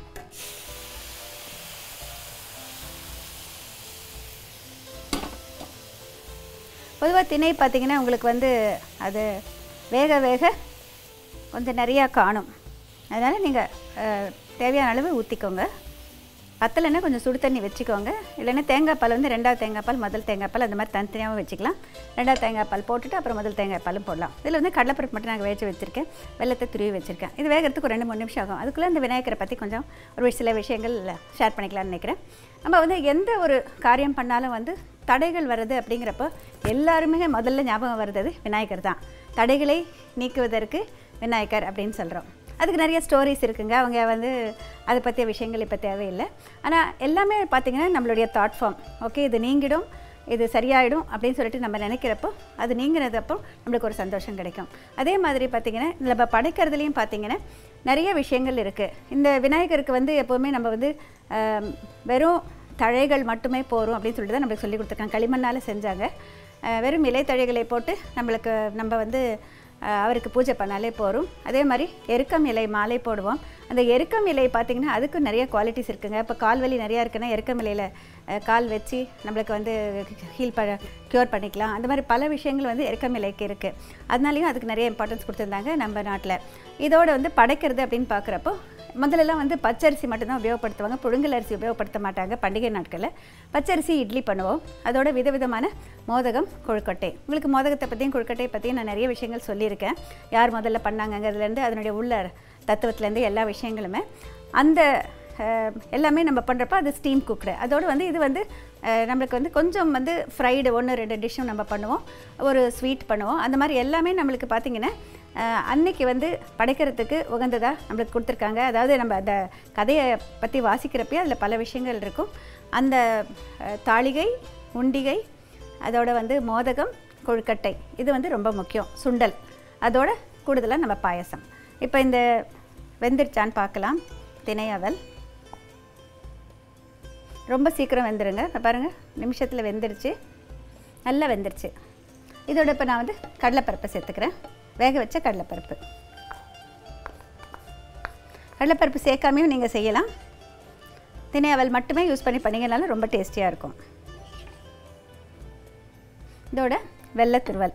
பொதுவாக திணை பார்த்திங்கன்னா உங்களுக்கு வந்து அது வேக வேக கொஞ்சம் நிறையா காணும் அதனால் நீங்கள் தேவையான அளவு ஊற்றிக்கோங்க பத்தலைன்னா கொஞ்சம் சுடு தண்ணி வச்சுக்கோங்க இல்லைன்னா தேங்காய் பால் வந்து ரெண்டாவது தேங்காய் பால் முதல் தேங்காய் பால் அந்த மாதிரி தனித்தனியாகவும் வச்சுக்கலாம் ரெண்டாவது தேங்காய் பால் போட்டுட்டு அப்புறம் முதல் தேங்காய் பாலும் போடலாம் இதில் வந்து கடலைப்பருப்பு மட்டும் நாங்கள் வேக வச்சுருக்கேன் வெள்ளத்தை துருவி வச்சுருக்கேன் இது வேகிறதுக்கு ஒரு ரெண்டு மூணு நிமிஷம் ஆகும் அதுக்குள்ளே இந்த விநாயகரை பற்றி கொஞ்சம் ஒரு சில விஷயங்கள் ஷேர் பண்ணிக்கலாம்னு நினைக்கிறேன் நம்ம வந்து எந்த ஒரு காரியம் பண்ணாலும் வந்து தடைகள் வருது அப்படிங்கிறப்போ எல்லாருமே முதல்ல ஞாபகம் வருது விநாயகர் தான் தடைகளை நீக்குவதற்கு விநாயகர் அப்படின்னு சொல்கிறோம் அதுக்கு நிறைய ஸ்டோரிஸ் இருக்குங்க அவங்க வந்து அதை பற்றிய விஷயங்கள் இப்போ தேவையில்லை ஆனால் எல்லாமே பார்த்திங்கன்னா நம்மளுடைய தாட் ஃபார்ம் ஓகே இது நீங்கிடும் இது சரியாயிடும் அப்படின்னு சொல்லிட்டு நம்ம நினைக்கிறப்போ அது நீங்கினதப்போ நம்மளுக்கு ஒரு சந்தோஷம் கிடைக்கும் அதே மாதிரி பார்த்திங்கன்னா நம்ம படைக்கிறதுலையும் பார்த்திங்கன்னா நிறைய விஷயங்கள் இருக்குது இந்த விநாயகருக்கு வந்து எப்போவுமே நம்ம வந்து ஆம், வெறும் தழைகள் மட்டுமே போரும் அப்படின்னு சொல்லிட்டு தான் நம்மளுக்கு சொல்லி கொடுத்துருக்காங்க களிமண்ணால் செஞ்சாங்க அஹ், வெறும் இலைத்தழைகளை போட்டு நம்மளுக்கு நம்ம வந்து அஹ், அவருக்கு பூஜை பண்ணாலே போதும் அதே மாதிரி எருக்கம் இலை மாலை போடுவோம் அந்த எருக்கம் இலை பார்த்திங்கன்னா அதுக்கு நிறைய குவாலிட்டிஸ் இருக்குங்க இப்போ கால் வலி நிறையா இருக்குன்னா எருக்கம் இலையில் அஹ், கால் வச்சு நம்மளுக்கு வந்து ஹீல் ப க்யூர் பண்ணிக்கலாம் அந்த மாதிரி பல விஷயங்கள் வந்து எருக்கம் இலைக்கு இருக்குது அதனாலையும் அதுக்கு நிறைய இம்பார்ட்டன்ஸ் கொடுத்துருந்தாங்க நம்ம நாட்டில் இதோட வந்து படைக்கிறது அப்படின்னு பார்க்குறப்போ முதல்லலாம் வந்து பச்சரிசி மட்டும்தான் உபயோகப்படுத்துவாங்க புழுங்கல் அரிசி உபயோகப்படுத்த மாட்டாங்க பண்டிகை நாட்களில் பச்சரிசி இட்லி பண்ணுவோம் அதோட விதவிதமான மோதகம் கொழுக்கட்டை உங்களுக்கு மோதகத்தை பற்றியும் கொழுக்கட்டை பற்றியும் நான் நிறைய விஷயங்கள் சொல்லியிருக்கேன் யார் முதல்ல பண்ணாங்கங்கிறதுலேருந்து அதனுடைய உள்ள தத்துவத்துலேருந்து எல்லா விஷயங்களுமே அந்த அஹ், எல்லாமே நம்ம பண்ணுறப்ப அது ஸ்டீம் குக்டு அதோடு வந்து இது வந்து அஹ், நம்மளுக்கு வந்து கொஞ்சம் வந்து ஃப்ரைடு ஒன்று ரெண்டு டிஷ்ஷும் நம்ம பண்ணுவோம் ஒரு ஸ்வீட் பண்ணுவோம் அந்த மாதிரி எல்லாமே நம்மளுக்கு பார்த்திங்கன்னா அஹ், அன்னைக்கு வந்து படைக்கிறதுக்கு உகந்ததாக நம்மளுக்கு கொடுத்துருக்காங்க அதாவது நம்ம அந்த கதையை பற்றி வாசிக்கிறப்பயே அதில் பல விஷயங்கள் இருக்கும் அந்த அஹ், தாளிகை உண்டிகை அதோட வந்து மோதகம் கொழுக்கட்டை இது வந்து ரொம்ப முக்கியம் சுண்டல் அதோட கூடுதலாக நம்ம பாயசம் இப்போ இந்த வெந்துருச்சான்னு பார்க்கலாம் தினை அவல் ரொம்ப சீக்கிரம் வெந்துருங்க இப்ப பாருங்க நிமிஷத்தில் வெந்துருச்சு நல்லா வெந்துருச்சு இதோட இப்போ நான் வந்து கடலைப்பருப்பை சேர்த்துக்கிறேன் வேக வச்ச கடலைப்பருப்பு கடலைப்பருப்பு சேர்க்காமையும் நீங்கள் செய்யலாம் தினை அவல் மட்டுமே யூஸ் பண்ணி பண்ணிங்கனாலும் ரொம்ப டேஸ்டியாக இருக்கும் இதோட வெள்ளை துருவல்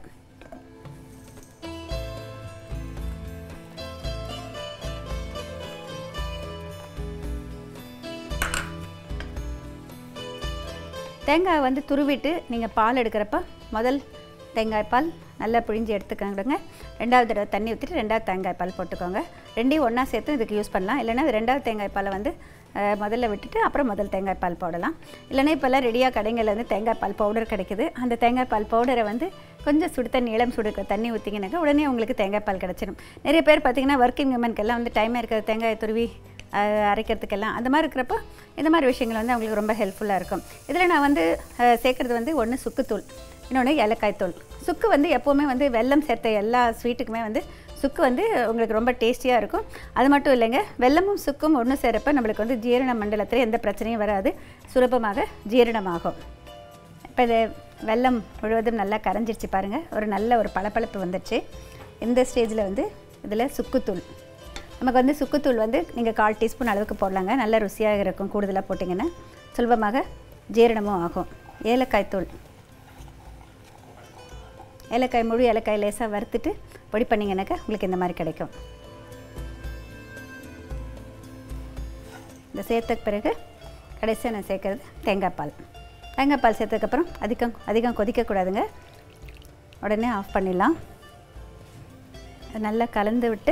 தேங்காய் வந்து துருவிட்டு நீங்கள் பால் எடுக்கிறப்ப முதல் தேங்காய் பால் நல்லா பிழிஞ்சு எடுத்துக்கோங்க ரெண்டாவது தடவை தண்ணி ஊற்றிட்டு ரெண்டாவது தேங்காய் பால் போட்டுக்கோங்க ரெண்டையும் ஒன்றா சேர்த்து இதுக்கு யூஸ் பண்ணலாம் இல்லைன்னா ரெண்டாவது தேங்காய் பாலை வந்து அஹ், முதல்ல விட்டுட்டு அப்புறம் முதல் தேங்காய் பால் போடலாம் இல்லைன்னா இப்போல்லாம் ரெடியாக கடைகளில் வந்து தேங்காய் பால் பவுடர் கிடைக்குது அந்த தேங்காய் பால் பவுடரை வந்து கொஞ்சம் சுடு தண்ணி இளம் சுடு தண்ணி ஊற்றிங்கனாக்கா உடனே உங்களுக்கு தேங்காய் பால் கிடச்சிடும் நிறைய பேர் பார்த்தீங்கன்னா ஒர்க்கிங் விமனுக்கெல்லாம் வந்து டைமே இருக்கிற தேங்காயை துருவி அஹ், அரைக்கிறதுக்கெல்லாம் அந்த மாதிரி இருக்கிறப்போ இந்த மாதிரி விஷயங்கள் வந்து அவங்களுக்கு ரொம்ப ஹெல்ப்ஃபுல்லாக இருக்கும் இதில் நான் வந்து அஹ், சேர்க்கறது வந்து ஒன்று சுக்குத்தூள் இன்னொன்று ஏலக்காய் தூள் சுக்கு வந்து எப்போவுமே வந்து வெல்லம் சேர்த்த எல்லா ஸ்வீட்டுக்குமே வந்து சுக்கு வந்து உங்களுக்கு ரொம்ப டேஸ்டியாக இருக்கும் அது மட்டும் இல்லைங்க வெல்லமும் சுக்கும் ஒன்று சேரப்ப நம்மளுக்கு வந்து ஜீரண மண்டலத்தில் எந்த பிரச்சனையும் வராது சுலபமாக ஜீரணமாகும் இப்போ இது வெல்லம் முழுவதும் நல்லா கரைஞ்சிருச்சு பாருங்கள் ஒரு நல்ல ஒரு பளபளப்பு வந்துடுச்சு இந்த ஸ்டேஜில் வந்து இதில் சுக்குத்தூள் நமக்கு வந்து சுக்குத்தூள் வந்து நீங்கள் கால் டீஸ்பூன் அளவுக்கு போடலாங்க நல்ல ருசியாக இருக்கும் கூடுதலாக போட்டிங்கன்னா சுலபமாக ஜீரணமும் ஆகும் ஏலக்காய் தூள் ஏலக்காய் முழு ஏலக்காய் லேசாக வறுத்துட்டு பொடி பண்ணிங்கனாக்கா உங்களுக்கு இந்த மாதிரி கிடைக்கும் இந்த சேர்த்த பிறகு கடைசியாக நான் சேர்க்குறது தேங்காய் பால் தேங்காய் பால் சேர்த்ததுக்கப்புறம் அதிகம் அதிகம் கொதிக்கக்கூடாதுங்க உடனே ஆஃப் பண்ணிடலாம் அது நல்லா கலந்து விட்டு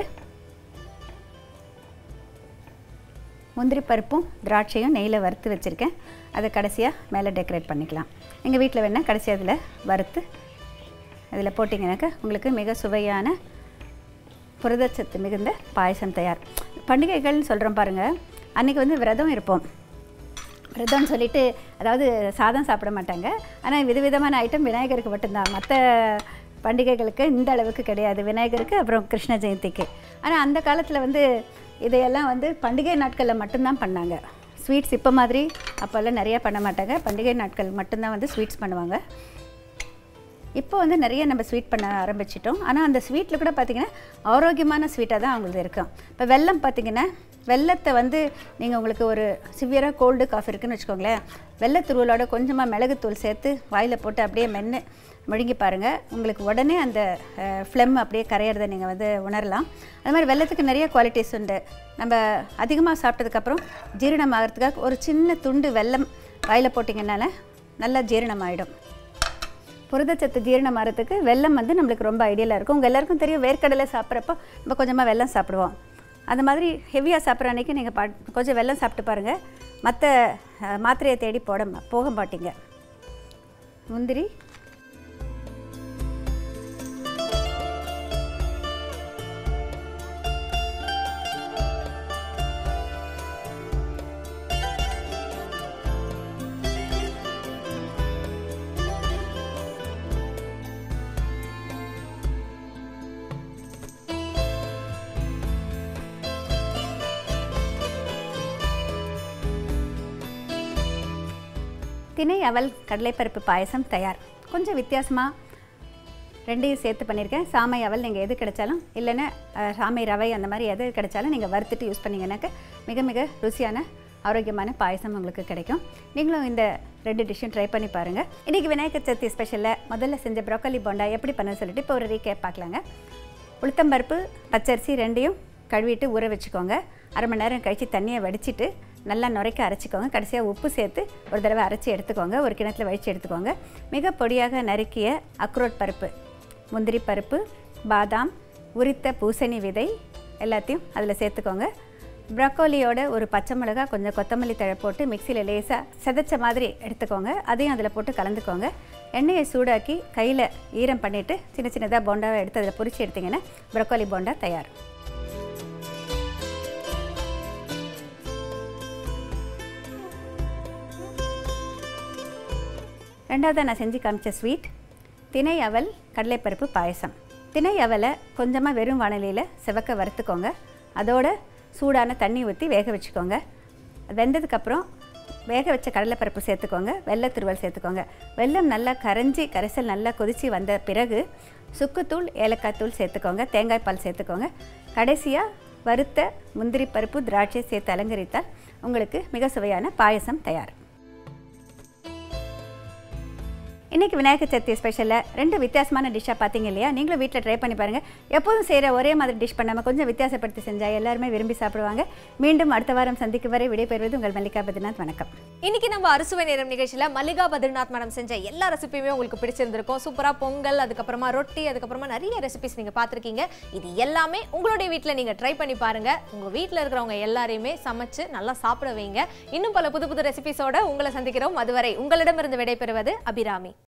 முந்திரி பருப்பும் திராட்சையும் நெய்யில் வறுத்து வச்சுருக்கேன் அதை கடைசியாக மேலே டெக்கரேட் பண்ணிக்கலாம் எங்கள் வீட்டில் வேணால் கடைசி அதில் வறுத்து அதில் போட்டிங்கனாக்கா உங்களுக்கு மிக சுவையான புரதச்சத்து மிகுந்த பாயசம் தயார் பண்டிகைகள்னு சொல்கிறோம் பாருங்கள் அன்றைக்கி வந்து விரதம் இருப்போம் விரதம்னு சொல்லிட்டு அதாவது சாதம் சாப்பிட மாட்டாங்க ஆனால் விதவிதமான ஐட்டம் விநாயகருக்கு மட்டும்தான் மற்ற பண்டிகைகளுக்கு இந்த அளவுக்கு கிடையாது விநாயகருக்கு அப்புறம் கிருஷ்ண ஜெயந்திக்கு ஆனால் அந்த காலத்தில் வந்து இதையெல்லாம் வந்து பண்டிகை நாட்களில் மட்டும்தான் பண்ணாங்க ஸ்வீட்ஸ் இப்போ மாதிரி அப்போல்லாம் நிறையா பண்ண மாட்டாங்க பண்டிகை நாட்கள் மட்டும்தான் வந்து ஸ்வீட்ஸ் பண்ணுவாங்க இப்போ வந்து நிறைய நம்ம ஸ்வீட் பண்ண ஆரம்பிச்சிட்டோம் ஆனால் அந்த ஸ்வீட்டில் கூட பார்த்திங்கன்னா ஆரோக்கியமான ஸ்வீட்டாக தான் அவங்களுக்கு இருக்கும் இப்போ வெல்லம் பார்த்திங்கன்னா வெள்ளத்தை வந்து நீங்கள் உங்களுக்கு ஒரு சிவியராக கோல்டு காஃப் இருக்குன்னு வச்சுக்கோங்களேன் வெள்ளத்துருவலோட கொஞ்சமாக மிளகுத்தூள் சேர்த்து வாயில் போட்டு அப்படியே மென்று முழுங்கி பாருங்கள் உங்களுக்கு உடனே அந்த ஃப்ளெம் அப்படியே கரையிறதை நீங்கள் வந்து உணரலாம் அது மாதிரி வெள்ளத்துக்கு நிறைய குவாலிட்டிஸ் உண்டு நம்ம அதிகமாக சாப்பிட்டதுக்கப்புறம் ஜீரணம் ஆகிறதுக்காக ஒரு சின்ன துண்டு வெல்லம் வாயில் போட்டிங்கனால நல்லா ஜீரணம் ஆகிடும் புரதச்சத்து ஜீரணம் ஆகிறதுக்கு வெல்லம் வந்து நம்மளுக்கு ரொம்ப ஐடியலாக இருக்கும் உங்கள் எல்லாருக்கும் தெரியும் வேர்க்கடலை சாப்பிட்றப்போ நம்ம கொஞ்சமாக வெல்லம் சாப்பிடுவோம் அந்த மாதிரி ஹெவியாக சாப்பிட்ற அன்றைக்கி நீங்கள் பா கொஞ்சம் வெல்லம் சாப்பிட்டு பாருங்கள் மற்ற அஹ், மாத்திரையை தேடி போட மா- போக மாட்டீங்க முந்திரி திணை அவல் கடலைப்பருப்பு பாயசம் தயார் கொஞ்சம் வித்தியாசமாக ரெண்டையும் சேர்த்து பண்ணியிருக்கேன் சாமை அவல் நீங்கள் எது கிடைச்சாலும் இல்லைன்னா அஹ், சாமை ரவை அந்த மாதிரி எது கிடைச்சாலும் நீங்கள் வறுத்துட்டு யூஸ் பண்ணிங்கன்னாக்க மிக மிக ருசியான ஆரோக்கியமான பாயசம் உங்களுக்கு கிடைக்கும் நீங்களும் இந்த ரெண்டு டிஷ்ஷும் ட்ரை பண்ணி பாருங்கள் இன்றைக்கி விநாயகர் சதுர்த்தி ஸ்பெஷலில் முதல்ல செஞ்ச ப்ரோக்கலி போண்டா எப்படி பண்ண சொல்லிட்டு இப்போ ஒரு ரீகேப் பார்க்கலாங்க உளுத்தம்பருப்பு பச்சரிசி ரெண்டையும் கழுவிட்டு ஊற வச்சுக்கோங்க அரை மணி நேரம் கழித்து தண்ணியை வடிச்சிட்டு நல்லா நுரைக்க அரைச்சிக்கோங்க கடைசியாக உப்பு சேர்த்து ஒரு தடவை அரைச்சி எடுத்துக்கோங்க ஒரு கிணத்துல வடித்து எடுத்துக்கோங்க மிக பொடியாக நறுக்கிய அக்ரோட் பருப்பு முந்திரி பருப்பு பாதாம் உரித்த பூசணி விதை எல்லாத்தையும் அதில் சேர்த்துக்கோங்க ப்ரக்கோலியோட ஒரு பச்சை மிளகாய் கொஞ்சம் கொத்தமல்லி தழை போட்டு மிக்சியில் லேசாக செதைச்ச மாதிரி எடுத்துக்கோங்க அதையும் அதில் போட்டு கலந்துக்கோங்க எண்ணெயை சூடாக்கி கையில் ஈரம் பண்ணிவிட்டு சின்ன சின்னதாக போண்டாவை எடுத்து அதில் பொரிச்சு எடுத்திங்கன்னா ப்ரக்கோலி போண்டா தயார் ரெண்டாவது நான் செஞ்சு காமிச்ச ஸ்வீட் திணை அவல் கடலைப்பருப்பு பாயசம் திணை அவலை கொஞ்சமாக வெறும் வானிலையில் செவக்க வறுத்துக்கோங்க அதோட சூடான தண்ணி ஊற்றி வேக வச்சுக்கோங்க அது வெந்ததுக்கப்புறம் வேக வச்ச கடலைப்பருப்பு சேர்த்துக்கோங்க வெள்ளை துருவல் சேர்த்துக்கோங்க வெல்லம் நல்லா கரைஞ்சி கரைசல் நல்லா கொதித்து வந்த பிறகு சுக்குத்தூள் ஏலக்காய் தூள் சேர்த்துக்கோங்க தேங்காய் பால் சேர்த்துக்கோங்க கடைசியாக வறுத்த முந்திரி பருப்பு திராட்சை சேர்த்து அலங்கரித்தால் உங்களுக்கு மிக சுவையான பாயசம் தயார் இன்றைக்கி விநாயகர் சதுர்த்தி ஸ்பெஷலில் ரெண்டு வித்தியாசமான டிஷ்ஷாக பார்த்தீங்க இல்லையா நீங்களும் வீட்டில் ட்ரை பண்ணி பாருங்கள் எப்போதும் செய்கிற ஒரே மாதிரி டிஷ் பண்ணாமல் கொஞ்சம் வித்தியாசப்படுத்தி செஞ்சால் எல்லாருமே விரும்பி சாப்பிடுவாங்க மீண்டும் அடுத்த வாரம் சந்திக்கும் வரை விடைபெறுவது உங்கள் மல்லிகா பத்ரிநாத் வணக்கம் இன்னைக்கு நம்ம அறுசுவை நேரம் நிகழ்ச்சியில மல்லிகா பத்ரிநாத் மேடம் செஞ்ச எல்லா ரெசிபியுமே உங்களுக்கு பிடிச்சிருந்திருக்கும் சூப்பரா பொங்கல் அதுக்கப்புறமா ரொட்டி அதுக்கப்புறமா நிறைய ரெசிபிஸ் நீங்க பார்த்திருக்கீங்க இது எல்லாமே உங்களுடைய வீட்ல நீங்க ட்ரை பண்ணி பாருங்க உங்க வீட்ல இருக்கிறவங்க எல்லாரையுமே சமைச்சு நல்லா சாப்பிட வைங்க இன்னும் பல புது புது ரெசிபிஸோட உங்களை சந்திக்கிறோம் அதுவரை உங்களிடமிருந்து விடைபெறுவது அபிராமி